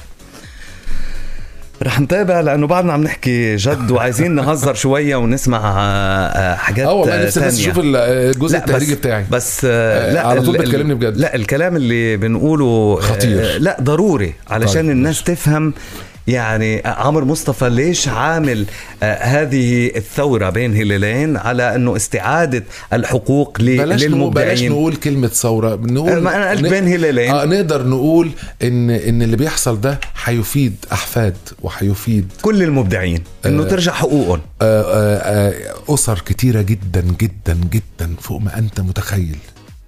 رح نتابع لانه بعدنا عم نحكي جد وعايزين نهزر شويه ونسمع آه، آه، حاجات اه والله آه، نفسي بس تانية. اشوف ال- الجزء لا التهريجي بس بتاعي بس آه، لا على طول ال- بتكلمني بجد. لا الكلام اللي بنقوله آه، خطير. لا ضروري علشان طيب، الناس تفهم يعني عمرو مصطفى ليش عامل آه هذه الثورة بين هلالين على انه استعادة الحقوق ل- بلاش نقول بلاش للمبدعين نقول كلمة ثورة نقول ما أنا قلت ن- بين هلالين. اه نقدر نقول ان ان اللي بيحصل ده هيفيد احفاد وهيفيد كل المبدعين انه آه. ترجع حقوقهم آه، آه، آه، اسر كتيرة جدا جدا جدا فوق ما انت متخيل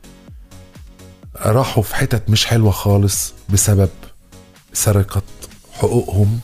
راحوا في حتت مش حلوة خالص بسبب سرقة حقوقهم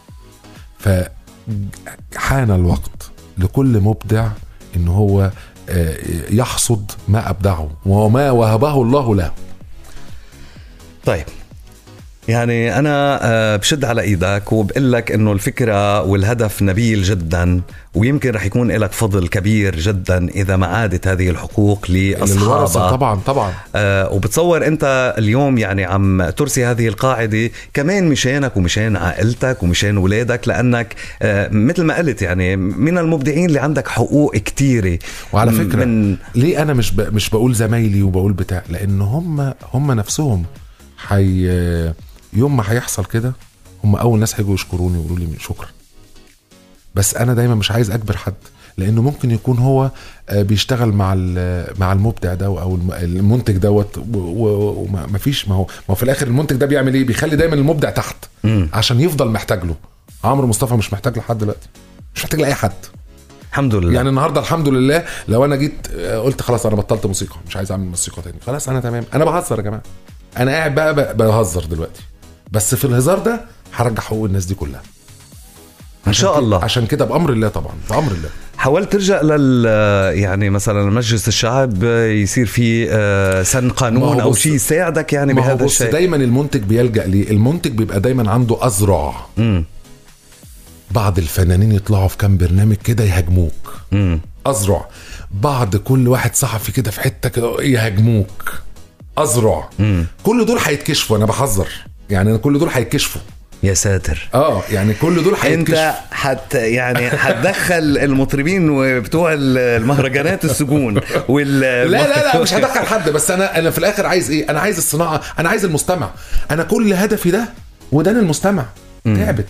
فحان الوقت لكل مبدع ان هو آه، يحصد ما ابدعه وما وهبه الله له طيب يعني انا آه، بشد على ايدك وبقول لك انه الفكره والهدف نبيل جدا ويمكن رح يكون لك فضل كبير جدا اذا ما عادت هذه الحقوق للورثة لاصحابها طبعا طبعا آه وبتصور انت اليوم يعني عم ترسي هذه القاعده كمان مشانك ومشان عائلتك ومشان ولادك لانك آه مثل ما قلت يعني من المبدعين اللي عندك حقوق كتيره وعلى فكره من ليه انا مش ب... مش بقول زمايلي وبقول بتاع لان هم هم نفسهم حي يوم ما هيحصل كده هم اول ناس هيجوا يشكروني ويقولوا لي شكرا بس انا دايما مش عايز اجبر حد لانه ممكن يكون هو آه، بيشتغل مع ال- مع المبدع ده او الم- المنتج دوت و- و- وما فيش ما هو ما هو في الاخر المنتج ده بيعمل ايه بيخلي دايما المبدع تحت مم. عشان يفضل محتاج له عمرو مصطفى مش محتاج لحد دلوقتي مش محتاج لاي حد الحمد لله يعني النهارده الحمد لله لو انا جيت آه، قلت خلاص انا بطلت موسيقى مش عايز اعمل موسيقى تاني خلاص انا تمام انا بهزر يا جماعه انا قاعد بقى ب- بهزر دلوقتي بس في الهزار ده هرجع حقوق الناس دي كلها ان شاء عشان الله كده- عشان كده بامر الله طبعا بامر الله حاولت ترجع لل يعني مثلا مجلس الشعب يصير في آه، سن ما قانون هو او بص- شيء يساعدك يعني ما هو بهذا بص الشيء دايما المنتج بيلجا ليه المنتج بيبقى دايما عنده اذرع مم. بعض الفنانين يطلعوا في كام برنامج كده يهاجموك مم. اذرع بعض كل واحد صحفي كده في حته كده يهاجموك اذرع مم. كل دول هيتكشفوا انا بحذر يعني أنا كل دول هيتكشفوا يا ساتر اه يعني كل دول انت هيتكشفوا حت يعني حتدخل المطربين وبتوع المهرجانات السجون وال لا لا لا مش هدخل حد بس انا انا في الاخر عايز ايه انا عايز الصناعه انا عايز المستمع انا كل هدفي ده ودان المستمع تعبت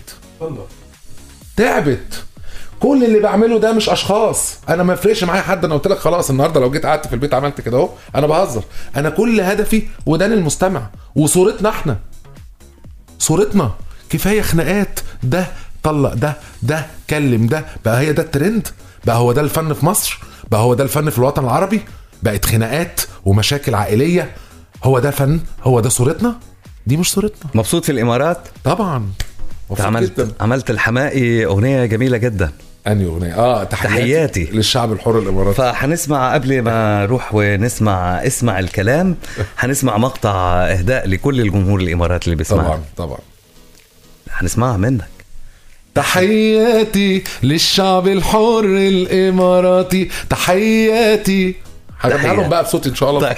تعبت كل اللي بعمله ده مش اشخاص انا ما يفرقش معايا حد انا قلت لك خلاص النهارده لو جيت قعدت في البيت عملت كده اهو انا بهزر انا كل هدفي ودان المستمع وصورتنا احنا صورتنا كفايه خناقات ده طلق ده ده كلم ده بقى هي ده الترند بقى هو ده الفن في مصر بقى هو ده الفن في الوطن العربي بقت خناقات ومشاكل عائليه هو ده فن هو ده صورتنا دي مش صورتنا مبسوط في الامارات طبعا مبسوط عملت جدا عملت الحمائي اغنيه جميله جدا انهي اغنيه اه تحياتي, تحياتي. للشعب الحر الاماراتي فحنسمع قبل ما نروح ونسمع اسمع الكلام حنسمع مقطع اهداء لكل الجمهور الامارات اللي بيسمعنا طبعا طبعا حنسمعها منك تحياتي للشعب الحر الاماراتي تحياتي هجيبها تحياتي. لهم بقى بصوتي ان شاء الله طيب.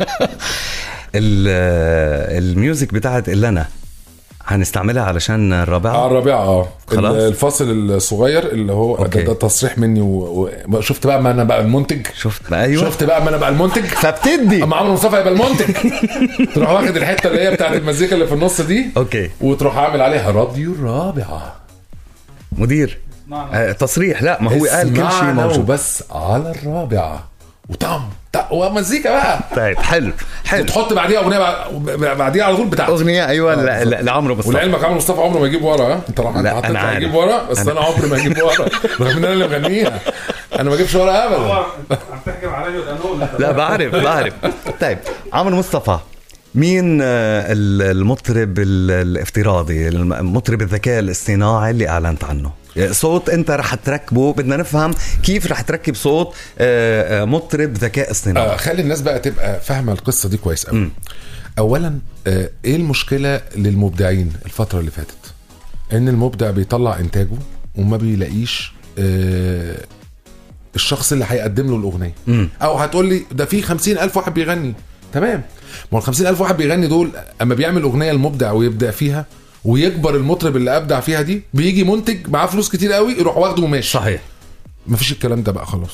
ال- الميوزك بتاعت إلنا هنستعملها علشان اه الرابعة الرابعه اه خلاص. الفاصل الصغير اللي هو أوكي. ده, ده تصريح مني و... و... شفت بقى ما انا بقى المنتج شفت ايوه شفت بقى ما انا بقى المنتج فبتدي اما عمرو مصطفى يبقى المنتج تروح واخد الحته اللي هي بتاعت المزيكا اللي في النص دي اوكي وتروح عامل عليها راديو الرابعه مدير آه تصريح لا ما هو قال كل شيء اسمعنا موجود وبس على الرابعه وطم طق ومزيكا بقى طيب حلو حلو وتحط بعديها اغنيه بعد- بعديها على طول بتاعتك اغنيه ايوه آه، ل- ل- لعمرو مصطفى ولعلمك عمرو مصطفى عمره ما يجيب ورا ها انت راح انت لا، حطيت أنا لي عارف. هيجيب ورا بس انا عمري ما هجيب ورا رغم ان انا اللي مغنيها انا ما اجيبش ورا ابدا هو عم تحكم علي لانه لا بعرف بعرف طيب عمرو مصطفى مين آه، ال- المطرب ال- الافتراضي المطرب الذكاء الاصطناعي اللي اعلنت عنه صوت انت رح تركبه بدنا نفهم كيف رح تركب صوت آه، آه، مطرب ذكاء اصطناعي آه خلي الناس بقى تبقى فاهمه القصه دي كويس قوي اولا آه ايه المشكله للمبدعين الفتره اللي فاتت ان المبدع بيطلع انتاجه وما بيلاقيش آه الشخص اللي هيقدم له الاغنيه مم. او هتقول لي ده في خمسين الف واحد بيغني تمام ما هو ال 50 الف واحد بيغني دول اما بيعمل اغنيه المبدع ويبدع فيها ويكبر المطرب اللي ابدع فيها دي بيجي منتج معاه فلوس كتير قوي يروح واخده وماشي صحيح مفيش الكلام ده بقى خلاص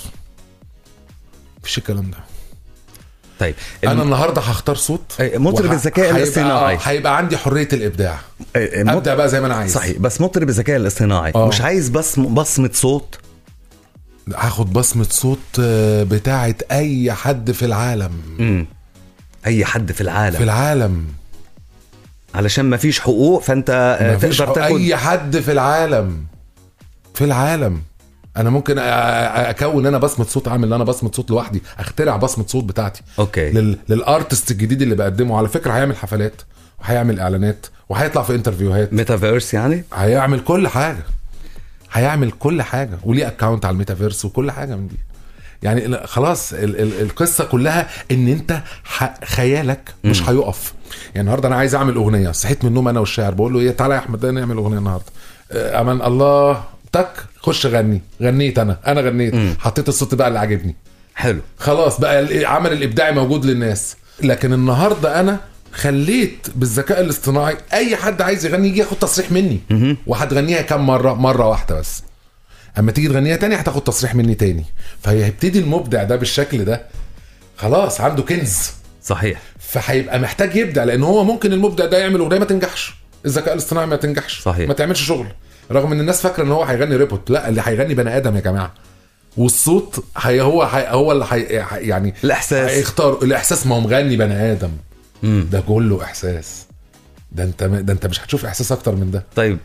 مفيش الكلام ده طيب انا النهارده هختار صوت أي، مطرب وه- الذكاء هيبقى- الاصطناعي. آه، هيبقى عندي حريه الابداع آه، مط- ابدع بقى زي ما انا عايز صحيح بس مطرب الذكاء الاصطناعي آه. مش عايز بس بصمه صوت هاخد بصمه صوت آه، بتاعه اي حد في العالم مم. اي حد في العالم في العالم علشان ما فيش حقوق فانت آه، مفيش تقدر تاخد اي حد في العالم في العالم انا ممكن أ- أ- اكون انا بصمه صوت اعمل انا بصمه صوت لوحدي اخترع بصمه صوت بتاعتي اوكي لل... للارتست الجديد اللي بقدمه على فكره هيعمل حفلات وهيعمل اعلانات وهيطلع في انترفيوهات ميتافيرس يعني هيعمل كل حاجه هيعمل كل حاجه وليه اكونت على الميتافيرس وكل حاجه من دي يعني ال- خلاص ال ال القصه كلها ان انت ح- خيالك مش هيقف يعني النهارده انا عايز اعمل اغنيه صحيت من النوم انا والشاعر بقول له ايه تعالى يا احمد نعمل اغنيه النهارده آه، امان الله تك خش غني غنيت انا انا غنيت حطيت الصوت بقى اللي عاجبني حلو خلاص بقى العمل الابداعي موجود للناس لكن النهارده انا خليت بالذكاء الاصطناعي اي حد عايز يغني يجي ياخد تصريح مني وهتغنيها كام مره مره واحده بس اما تيجي تغنيها تاني هتاخد تصريح مني تاني فهيبتدي المبدع ده بالشكل ده خلاص عنده كنز صحيح فهيبقى محتاج يبدع لان هو ممكن المبدع ده يعمل اغنيه ما تنجحش الذكاء الاصطناعي ما تنجحش صحيح. ما تعملش شغل رغم ان الناس فاكره ان هو هيغني ريبوت لا اللي هيغني بني ادم يا جماعه والصوت هي هو هي هو اللي هي يعني الإحساس. هيختار الاحساس ما هو مغني بني ادم ده كله احساس ده انت ده انت مش هتشوف احساس اكتر من ده طيب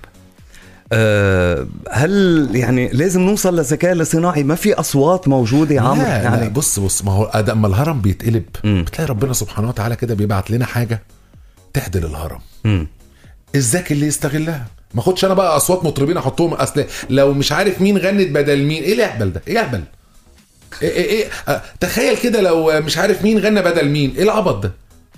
أه هل يعني لازم نوصل للذكاء الاصطناعي ما في اصوات موجوده يا عمرو لا, يعني لا بص بص ما هو أد- اما الهرم بيتقلب مم. بتلاقي ربنا سبحانه وتعالى كده بيبعت لنا حاجه تعدل الهرم مم. الذكي اللي يستغلها ما اخدش انا بقى اصوات مطربين احطهم اصل لو مش عارف مين غنت بدل مين ايه الاهبل ده ايه اهبل إيه إيه إيه آه، تخيل كده لو مش عارف مين غنى بدل مين ايه العبط ده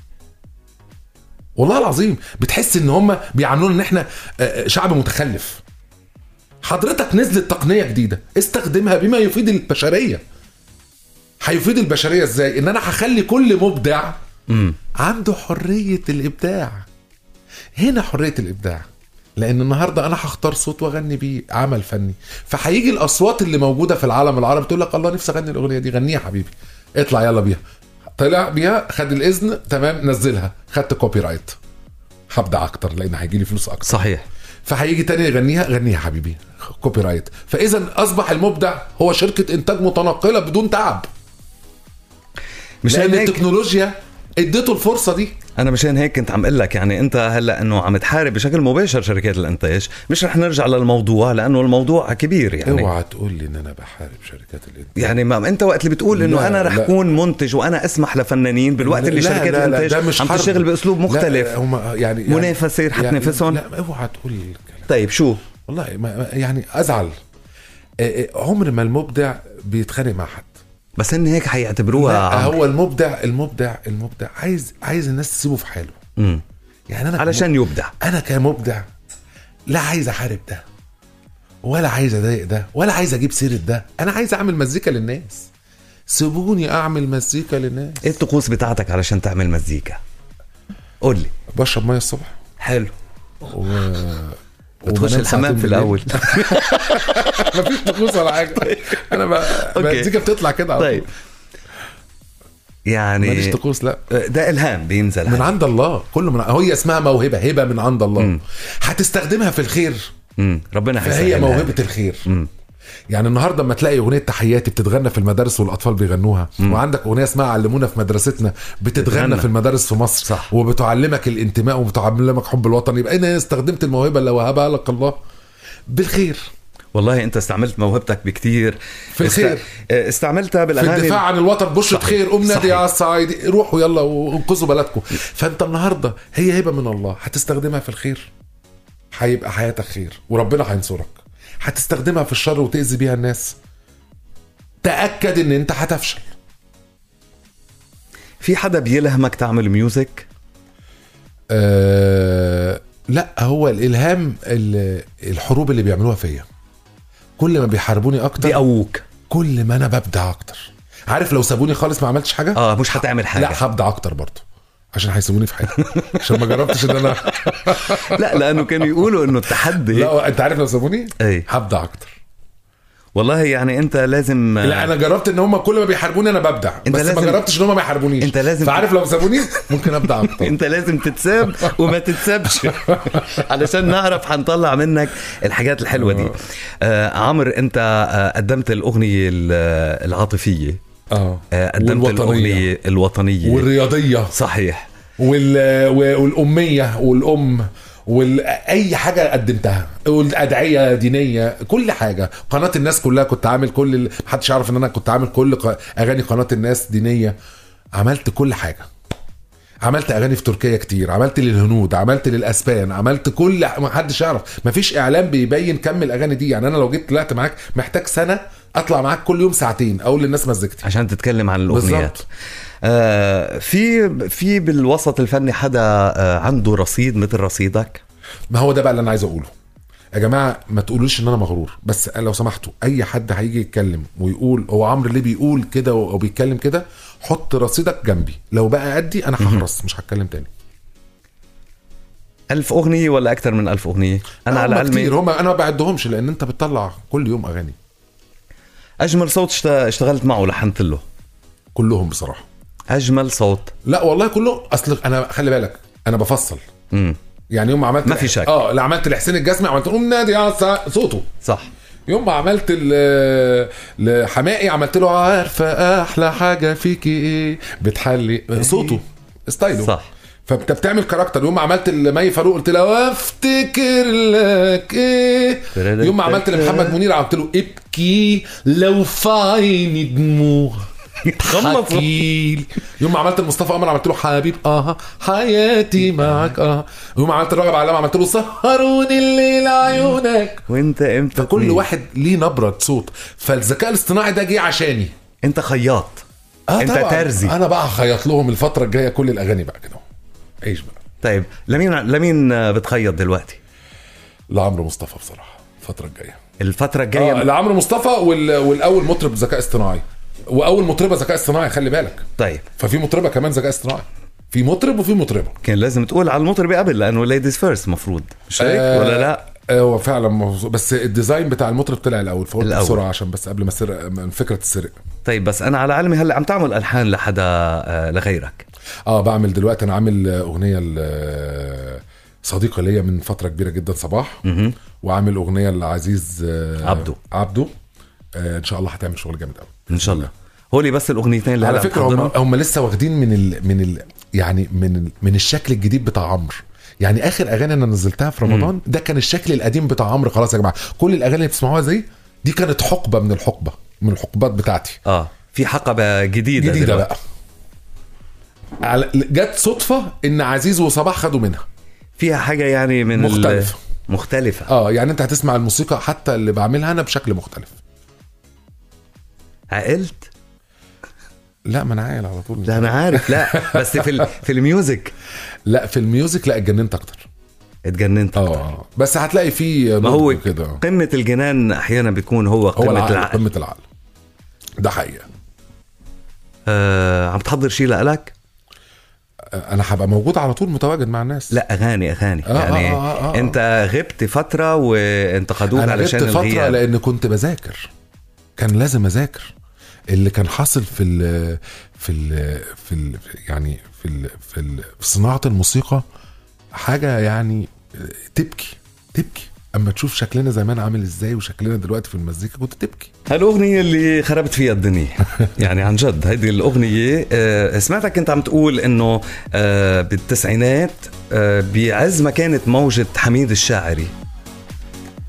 والله العظيم بتحس ان هم بيعاملونا ان احنا آه، آه، شعب متخلف حضرتك نزلت تقنيه جديده استخدمها بما يفيد البشريه هيفيد البشريه ازاي ان انا هخلي كل مبدع مم. عنده حريه الابداع هنا حريه الابداع لان النهارده انا هختار صوت واغني بيه عمل فني فهيجي الاصوات اللي موجوده في العالم العربي تقول لك الله نفسي اغني الاغنيه دي غنيها يا حبيبي اطلع يلا بيها طلع بيها خد الاذن تمام نزلها خدت كوبي رايت هبدع اكتر لان هيجي لي فلوس اكتر صحيح فهيجي تاني يغنيها غنيها يا حبيبي كوبي رايت فاذا اصبح المبدع هو شركه انتاج متنقله بدون تعب مشان لان هيك التكنولوجيا اديته الفرصه دي انا مشان هيك كنت عم اقول لك يعني انت هلا انه عم تحارب بشكل مباشر شركات الانتاج مش رح نرجع للموضوع لانه الموضوع كبير يعني اوعى تقول لي ان انا بحارب شركات الانتاج يعني ما انت وقت اللي بتقول انه لا، انا رح لا. كون منتج وانا اسمح لفنانين بالوقت اللي لا، شركات لا، لا، الانتاج ده مش عم حرب. تشتغل باسلوب مختلف لا هم يعني منافسة رح يعني تنافسهم؟ لا اوعى تقول الكلام طيب شو والله ما ما- يعني ازعل آه، آه، عمر ما المبدع بيتخانق مع حد بس ان هيك حيعتبروها لا عم- هو المبدع المبدع المبدع عايز عايز الناس تسيبه في حاله مم. يعني انا علشان يبدع انا كمبدع لا عايز احارب ده ولا عايز اضايق ده ولا عايز اجيب سيره ده انا عايز اعمل مزيكا للناس سيبوني اعمل مزيكا للناس ايه الطقوس بتاعتك علشان تعمل مزيكا قول لي بشرب ميه الصبح حلو و... بتخش وبنام الحمام ساعتين في بالليل. الاول مفيش طقوس ولا حاجه انا بقى أوكي. المزيكا بتطلع كده على طيب طول. يعني ماليش طقوس لا ده الهام بينزل من عند الله كله من هي اسمها موهبه هبه من عند الله مم. هتستخدمها في الخير مم. ربنا فهي حيسهلها موهبه لك. الخير مم. يعني النهارده لما تلاقي اغنيه تحياتي بتتغنى في المدارس والاطفال بيغنوها وعندك اغنيه اسمها علمونا في مدرستنا بتتغنى بتتغنى. في المدارس في مصر صح. وبتعلمك الانتماء وبتعلمك حب الوطن يبقى انا استخدمت الموهبه اللي وهبها لك الله بالخير والله انت استعملت موهبتك بكتير في الخير. است... استعملتها في بالاغاني الدفاع عن الوطن بشرة صحيح. خير قوم نادي صحيح. يا الصعيدي روحوا يلا وانقذوا بلدكم فانت النهارده هي هبه من الله هتستخدمها في الخير هيبقى حياتك خير وربنا هينصرك هتستخدمها في الشر وتأذي بيها الناس تأكد ان انت هتفشل في حدا بيلهمك تعمل ميوزك أه لا هو الالهام ال- الحروب اللي بيعملوها فيا كل ما بيحاربوني اكتر بيقووك كل ما انا ببدع اكتر عارف لو سابوني خالص ما عملتش حاجه اه مش هتعمل حاجه لا هبدع اكتر برضه عشان هيسيبوني في حالي عشان ما جربتش ان انا لا لانه كانوا يقولوا انه التحدي لا انت عارف لو سابوني اي هبدع اكتر والله يعني انت لازم لا انا جربت ان هم كل ما بيحاربوني انا ببدع أنت بس ما لازم- جربتش ان هم ما يحاربونيش أنت لازم- فعارف لو سابوني ممكن ابدع اكتر انت لازم تتساب وما تتسابش علشان نعرف حنطلع منك الحاجات الحلوه دي آه عمرو انت آه قدمت الاغنيه ال- العاطفيه اه آه قدمت الاغنيه الوطنيه والرياضيه صحيح وال... والاميه والام واي حاجه قدمتها والادعيه دينيه كل حاجه قناه الناس كلها كنت عامل كل ال- محدش يعرف ان انا كنت عامل كل ق- اغاني قناه الناس دينيه عملت كل حاجه عملت اغاني في تركيا كتير عملت للهنود عملت للاسبان عملت كل ما حدش يعرف مفيش اعلام بيبين كم الاغاني دي يعني انا لو جيت طلعت معاك محتاج سنه اطلع معاك كل يوم ساعتين اقول للناس مزجتي عشان تتكلم عن الاغنيات بالظبط. آه في في بالوسط الفني حدا آه عنده رصيد مثل رصيدك ما هو ده بقى اللي انا عايز اقوله يا جماعه ما تقولوش ان انا مغرور بس لو سمحتوا اي حد هيجي يتكلم ويقول هو عمرو ليه بيقول كده او بيتكلم كده حط رصيدك جنبي لو بقى قدي انا هخرس مش هتكلم تاني ألف أغنية ولا أكثر من ألف أغنية أنا على هم علمي كتير هم انا ما بعدهمش لان انت بتطلع كل يوم اغاني أجمل صوت اشت- اشتغلت معه لحنت له كلهم بصراحه أجمل صوت لا والله كله اصل انا خلي بالك انا بفصل امم يعني يوم ما عملت ما في شك. اه لا عملت لحسين الجسمي عملت قوم نادي يا سا- صوته صح يوم ما عملت ل- لحمائي عملت له عارفه احلى حاجه فيكي ايه بتحلي صوته ستايله صح فانت بتعمل كاركتر يوم ما عملت لمي فاروق قلت له وافتكر لك ايه يوم ما عملت لمحمد منير قلت له ابكي لو في عيني دموع تخلص. حكيل يوم ما عملت لمصطفى قمر عملت له حبيب اه حياتي معك اه يوم ما عملت الراغب علامه عملت له سهروني الليل عيونك وأنت إمتى فكل تميل؟ واحد ليه نبره صوت فالذكاء الاصطناعي ده جه عشاني أنت خياط أنت طبعاً. ترزي انا بقى هخيط لهم الفتره الجايه كل الاغاني بقى كده عيش بقى طيب لمين لمين بتخيط دلوقتي لعمرو مصطفى بصراحه الفتره الجايه الفترة الجاية اه لعمرو مصطفى وال... والاول مطرب ذكاء اصطناعي واول مطربه ذكاء اصطناعي خلي بالك طيب ففي مطربه كمان ذكاء اصطناعي في مطرب وفي مطربه كان لازم تقول على المطربة قبل لأنه ليديز فيرست مفروض مش هيك آه، ولا لا آه، هو فعلا موضوع- بس الديزاين بتاع المطرب طلع الاول فقلت الأول. بسرعه عشان بس قبل ما سرق من فكره السرق طيب بس أنا على علمي هلا عم تعمل ألحان لحدا آه، لغيرك اه بعمل دلوقتي انا عامل آه، اغنيه ل- صديقه ليا من فتره كبيره جدا صباح وعامل اغنيه لعزيز آه، عبده. عبده آه ان شاء الله هتعمل شغل جامد قوي إن شاء الله هولي بس الأغنيتين اللي على هلا فكره هم, بتحضرهم. هم لسه واخدين من ال من ال يعني من ال من الشكل الجديد بتاع عمرو يعني اخر اغاني انا نزلتها في رمضان ده كان الشكل القديم بتاع عمرو خلاص يا جماعه كل الاغاني اللي بتسمعوها زي دي كانت حقبه من الحقبه من الحقبات بتاعتي اه في حقبة جديدة جديده دلوقتي. بقى على- جت صدفه ان عزيز وصباح خدوا منها فيها حاجة يعني من ال- مختلفة. مختلفة اه يعني انت هتسمع الموسيقى حتى اللي بعملها انا بشكل مختلف عقلت لا ما انا عايل على طول لا انا عارف لا بس في ال... في الميوزك لا في الميوزك لا اتجننت اكتر اتجننت اه بس هتلاقي فيه ما هو نضج كده قمة الجنان احيانا بيكون هو هو قمة العقل العقل قمه العقل ده حقيقه آه عم تحضر شيء لك انا هبقى موجود على طول متواجد مع الناس لا اغاني اغاني آه، يعني آه، آه، آه. انت غبت فترة وانتقدوك انا غبت علشان فتره الغياب لان كنت بذاكر كان لازم اذاكر اللي كان حاصل في ال في ال في ال يعني في ال في, ال في صناعه الموسيقى حاجه يعني تبكي تبكي اما تشوف شكلنا زمان عامل ازاي وشكلنا دلوقتي في المزيكا كنت تبكي هالأغنية اللي خربت فيها الدنيا يعني عن جد هيدي الأغنية آه، سمعتك كنت عم تقول إنه آه، بالتسعينات آه، بعز ما كانت موجة حميد الشاعري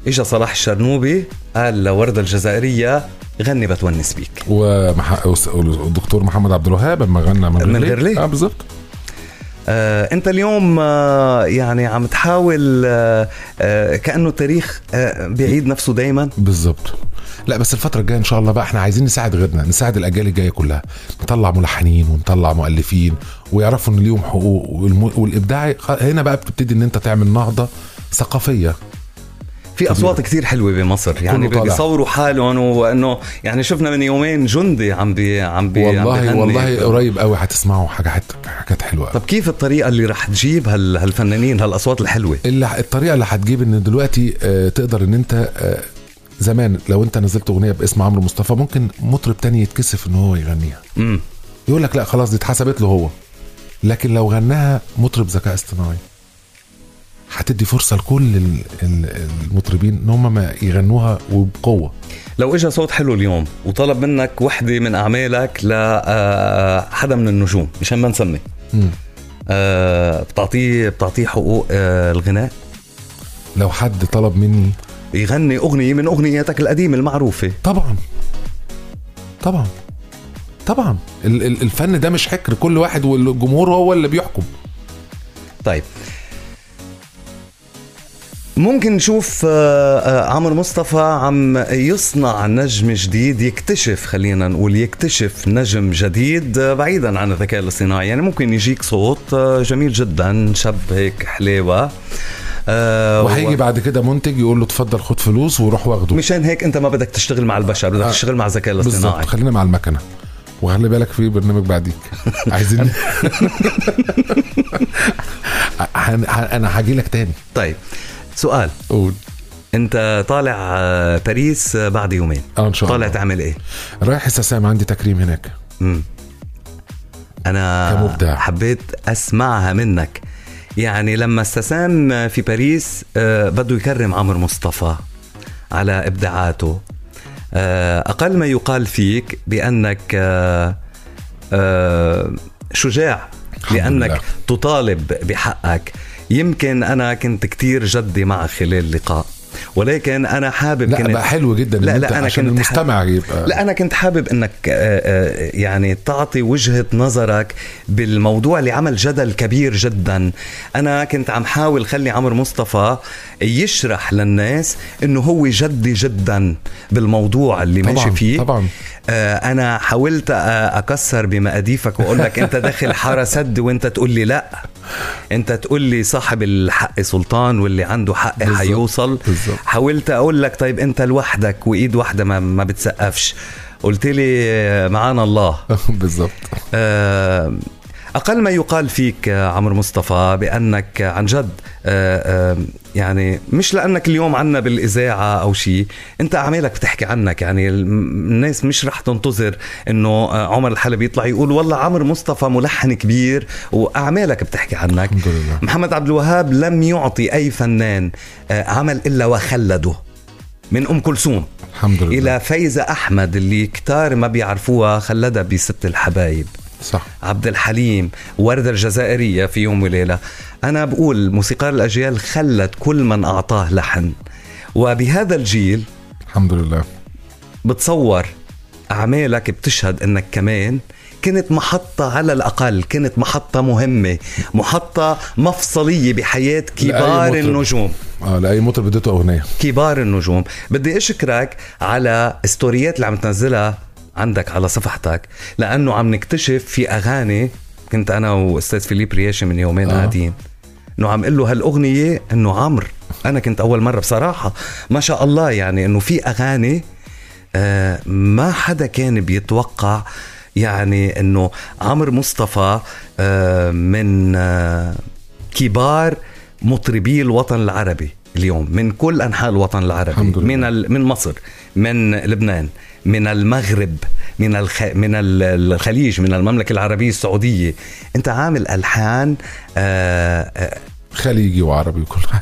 اجى صلاح الشرنوبي قال لوردة الجزائرية غني بتونس بيك ومح... والدكتور محمد عبد الوهاب لما غنى من من غير ليه؟ اه بالظبط آه انت اليوم آه يعني عم تحاول آه آه كانه التاريخ آه بيعيد نفسه دايما بالظبط لا بس الفترة الجاية إن شاء الله بقى إحنا عايزين نساعد غيرنا، نساعد الأجيال الجاية كلها، نطلع ملحنين ونطلع مؤلفين ويعرفوا إن ليهم حقوق والم... والإبداع هنا بقى بتبتدي إن أنت تعمل نهضة ثقافية في اصوات كثير حلوه بمصر يعني كله طالع. بيصوروا حالهم وانه يعني شفنا من يومين جندي عم بي عم بي عم والله بيغني. والله قريب قوي هتسمعوا حاجات حاجات حلوة طب كيف الطريقه اللي رح تجيب هال هالفنانين هالاصوات الحلوه اللي الطريقه اللي هتجيب ان دلوقتي آه، تقدر ان انت آه، زمان لو انت نزلت اغنيه باسم عمرو مصطفى ممكن مطرب تاني يتكسف ان هو يغنيها امم يقول لك لا خلاص دي اتحسبت له هو لكن لو غناها مطرب ذكاء اصطناعي هتدي فرصه لكل ال- ال- المطربين ان هم ما يغنوها وبقوه لو اجى صوت حلو اليوم وطلب منك وحده من اعمالك لحدا من النجوم مشان ما نسمي مم. آه، بتعطيه بتعطيه حقوق آه، الغناء لو حد طلب مني يغني اغنيه من اغنياتك القديمه المعروفه طبعا طبعا طبعا ال- ال- الفن ده مش حكر كل واحد والجمهور هو اللي بيحكم طيب ممكن نشوف آه، آه، عمرو مصطفى عم يصنع نجم جديد يكتشف خلينا نقول يكتشف نجم جديد آه، بعيدا عن الذكاء الاصطناعي يعني ممكن يجيك صوت آه، جميل جدا شاب هيك حليوة آه، وهيجي و- بعد كده منتج يقول له اتفضل خد فلوس وروح واخده مشان هيك انت ما بدك تشتغل مع البشر بدك آه، تشتغل مع الذكاء بالظبط الاصطناعي خلينا مع المكنه وخلي بالك في برنامج بعديك عايزين هن- هن- انا هاجي لك تاني طيب سؤال قول انت طالع آه، باريس آه، بعد يومين اه ان شاء طالع الله تعمل ايه رايح السسام عندي تكريم هناك مم. انا كمبدع. حبيت اسمعها منك يعني لما استسام في باريس آه، بده يكرم عمرو مصطفى على ابداعاته آه، اقل ما يقال فيك بانك آه، آه، شجاع الحمد لانك لله. تطالب بحقك يمكن انا كنت كتير جدي معك خلال اللقاء ولكن انا حابب لا كنت بقى حلو جدا لا إن لا أنت انا عشان كنت المستمع يبقى لا انا كنت حابب انك آه، آه، يعني تعطي وجهه نظرك بالموضوع اللي عمل جدل كبير جدا انا كنت عم حاول خلي عمرو مصطفى يشرح للناس انه هو جدي جدا بالموضوع اللي طبعاً، ماشي فيه طبعاً. آه، انا حاولت آه، اكسر بمقاديفك واقول لك انت داخل حاره سد وانت تقول لي لا انت تقول لي صاحب الحق سلطان واللي عنده حق بالظبط، حيوصل بالظبط. حاولت اقول لك طيب انت لوحدك وايد واحده ما, ما بتسقفش قلت لي آه، معانا الله بالظبط آه، اقل ما يقال فيك آه، عمرو مصطفى بانك آه، عن جد آه، آه، يعني مش لانك اليوم عنا بالاذاعه او شيء انت اعمالك بتحكي عنك يعني الم- الناس مش رح تنتظر انه آه، عمر الحلبي يطلع يقول والله عمرو مصطفى ملحن كبير واعمالك بتحكي عنك الحمد لله. محمد عبد الوهاب لم يعطي اي فنان آه، عمل الا وخلده من ام كلثوم الحمد لله الى فايزه احمد اللي كتار ما بيعرفوها خلدها بست الحبايب صح عبد الحليم وردة الجزائرية في يوم وليلة أنا بقول موسيقار الأجيال خلت كل من أعطاه لحن وبهذا الجيل الحمد لله بتصور أعمالك بتشهد أنك كمان كنت محطة على الأقل كنت محطة مهمة محطة مفصلية بحياة كبار مطرب. النجوم اه لاي مطرب اديته اغنيه كبار النجوم بدي اشكرك على ستوريات اللي عم تنزلها عندك على صفحتك لانه عم نكتشف في اغاني كنت انا واستاذ فيليب رياشي من يومين آه. قاعدين انه عم قل له هالاغنيه انه عمرو انا كنت اول مره بصراحه ما شاء الله يعني انه في اغاني آه، ما حدا كان بيتوقع يعني انه عمرو مصطفى آه، من آه، كبار مطربي الوطن العربي اليوم من كل انحاء الوطن العربي الحمد لله. من ال- من مصر من لبنان من المغرب من الخ... من ال- الخليج من المملكه العربيه السعوديه انت عامل الحان آه، آه، خليجي وعربي وكل حاجه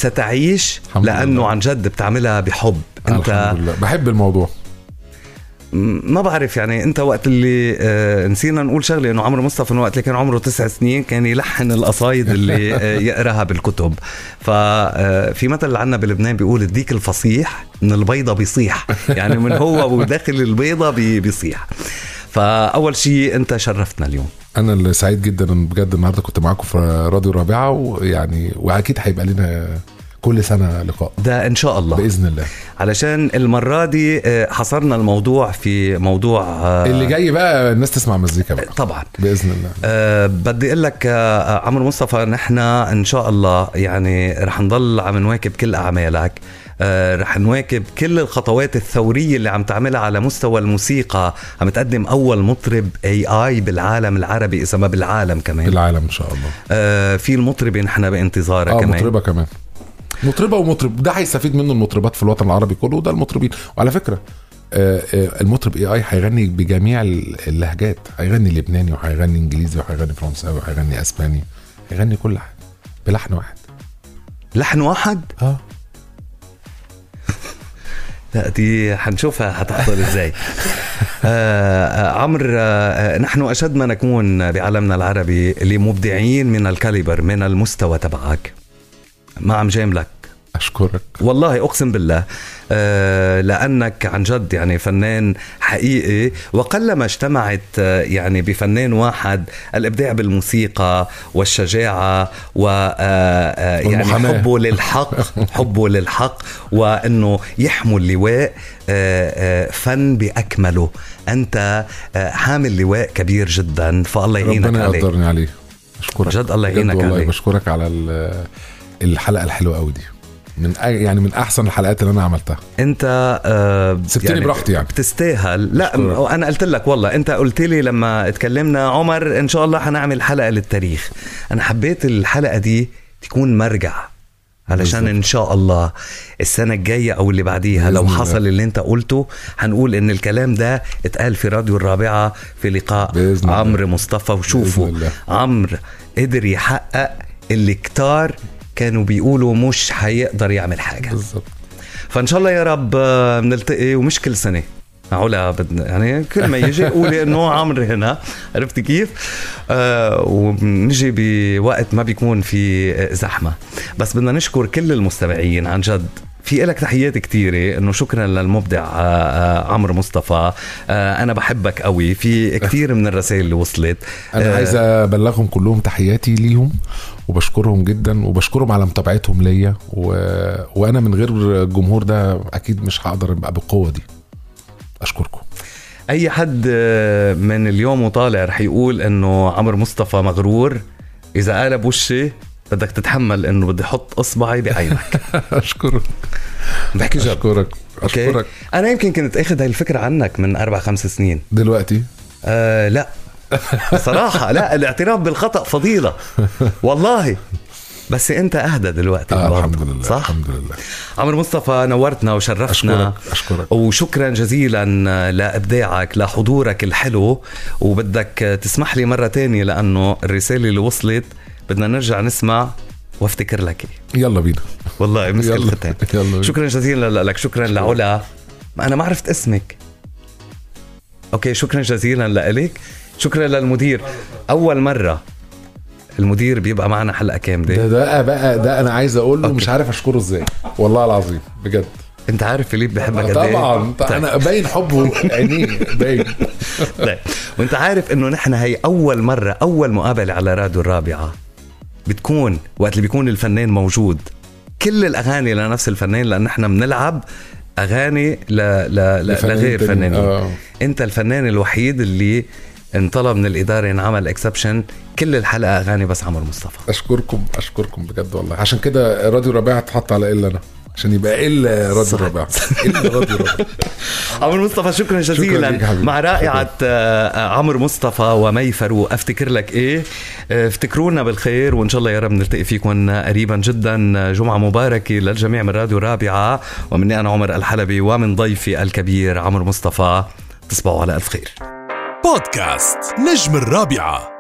ستعيش الحمد لانه لله. عن جد بتعملها بحب انت الحمد لله بحب الموضوع ما بعرف يعني انت وقت اللي آه نسينا نقول شغله انه عمرو مصطفى وقت اللي كان عمره تسع سنين كان يلحن القصايد اللي آه يقراها بالكتب ففي مثل عنا بلبنان بيقول الديك الفصيح من البيضه بيصيح يعني من هو وداخل البيضه بيصيح فاول شيء انت شرفتنا اليوم انا اللي سعيد جدا بجد النهارده كنت معاكم في راديو الرابعه ويعني واكيد هيبقى لنا كل سنه لقاء ده ان شاء الله باذن الله علشان المره دي آه، حصرنا الموضوع في موضوع آه، اللي جاي بقى الناس تسمع مزيكا بقى طبعا باذن الله أه بدي اقول لك أه عمرو مصطفى نحن ان شاء الله يعني رح نضل عم نواكب كل اعمالك آه رح نواكب كل الخطوات الثوريه اللي عم تعملها على مستوى الموسيقى عم تقدم اول مطرب اي اي بالعالم العربي اذا ما بالعالم كمان بالعالم ان شاء الله آه في المطربه نحن بانتظارها آه كمان مطربه كمان مطربه ومطرب ده هيستفيد منه المطربات في الوطن العربي كله وده المطربين وعلى فكره آه، آه، المطرب اي اي هيغني بجميع اللهجات هيغني لبناني وهيغني انجليزي وهيغني فرنساوي وهيغني اسباني هيغني كل حاجه بلحن واحد لحن واحد؟ اه لا دي حنشوفها هتحصل ازاي آه, آه، عمرو آه نحن اشد ما نكون بعالمنا العربي لمبدعين من الكاليبر من المستوى تبعك ما عم جاملك اشكرك والله اقسم بالله آه لانك عن جد يعني فنان حقيقي وقلما اجتمعت آه يعني بفنان واحد الابداع بالموسيقى والشجاعه و آه, آه، يعني حبه للحق حبه للحق وانه يحمل اللواء آه، فن باكمله انت حامل لواء كبير جدا فالله يعينك ربنا عليه ربنا عليه اشكرك جد الله يعينك عليه بشكرك على الحلقه الحلوه قوي دي من يعني من احسن الحلقات اللي انا عملتها انت آه سبتني يعني براحتي يعني بتستاهل لا شكرا. انا قلت لك والله انت قلت لي لما اتكلمنا عمر ان شاء الله حنعمل حلقه للتاريخ انا حبيت الحلقه دي تكون مرجع علشان بالزبط. ان شاء الله السنه الجايه او اللي بعديها لو حصل الله. اللي انت قلته هنقول ان الكلام ده اتقال في راديو الرابعه في لقاء عمرو مصطفى وشوفوا عمرو قدر يحقق اللي كتار كانوا بيقولوا مش هيقدر يعمل حاجه بالظبط فان شاء الله يا رب بنلتقي ومش كل سنه معقولة بدنا يعني كل ما يجي قولي انه عمرو هنا عرفت كيف؟ آه ونجي بوقت ما بيكون في زحمة بس بدنا نشكر كل المستمعين عن جد في لك تحيات كثيرة انه شكرا للمبدع آه، آه، عمرو مصطفى آه، انا بحبك قوي في كثير من الرسائل اللي وصلت انا عايز ابلغهم كلهم تحياتي ليهم وبشكرهم جدا وبشكرهم على متابعتهم ليا و... وانا من غير الجمهور ده اكيد مش هقدر ابقى بالقوه دي اشكركم اي حد من اليوم وطالع رح يقول انه عمرو مصطفى مغرور اذا قلب وشي بدك تتحمل انه بدي احط اصبعي بعينك اشكرك بحكي جد اشكرك اشكرك انا يمكن كنت اخذ هاي الفكره عنك من اربع خمس سنين دلوقتي آه لا صراحه لا الاعتراف بالخطا فضيله والله بس انت اهدى دلوقتي آه الحمد لله صح الحمد لله عمر مصطفى نورتنا وشرفتنا اشكرك اشكرك وشكرا جزيلا لابداعك لحضورك الحلو وبدك تسمح لي مره تانية لانه الرساله اللي وصلت بدنا نرجع نسمع وافتكر لك يلا بينا والله مسك الختام يلا شكرا جزيلا لك شكرا لعلا انا ما عرفت اسمك اوكي شكرا جزيلا لك شكرا للمدير اول مره المدير بيبقى معنا حلقه كامله ده ده بقى ده انا عايز اقول له مش عارف اشكره ازاي والله العظيم بجد انت عارف فيليب بحبك قد ايه طبعا طيب. انا باين حبه عينيه باين طيب وانت عارف انه نحن هي اول مره اول مقابله على راديو الرابعه بتكون وقت اللي بيكون الفنان موجود كل الاغاني لنفس الفنان لان احنا بنلعب اغاني ل... ل... لغير فنانين آه. انت الفنان الوحيد اللي انطلب من الاداره ينعمل اكسبشن كل الحلقه اغاني بس عمر مصطفى اشكركم اشكركم بجد والله عشان كده راديو ربيعه اتحط على الا انا عشان يبقى الا راديو ربيعه الا راديو ربيعه عمرو مصطفى شكرا جزيلا شكرا مع رائعه آه، عمرو مصطفى ومي فاروق افتكر لك ايه آه، افتكرونا بالخير وان شاء الله يا رب نلتقي فيكم قريبا جدا جمعه مباركه للجميع من راديو رابعه ومني انا عمر الحلبي ومن ضيفي الكبير عمرو مصطفى تصبحوا على الف خير بودكاست نجم الرابعه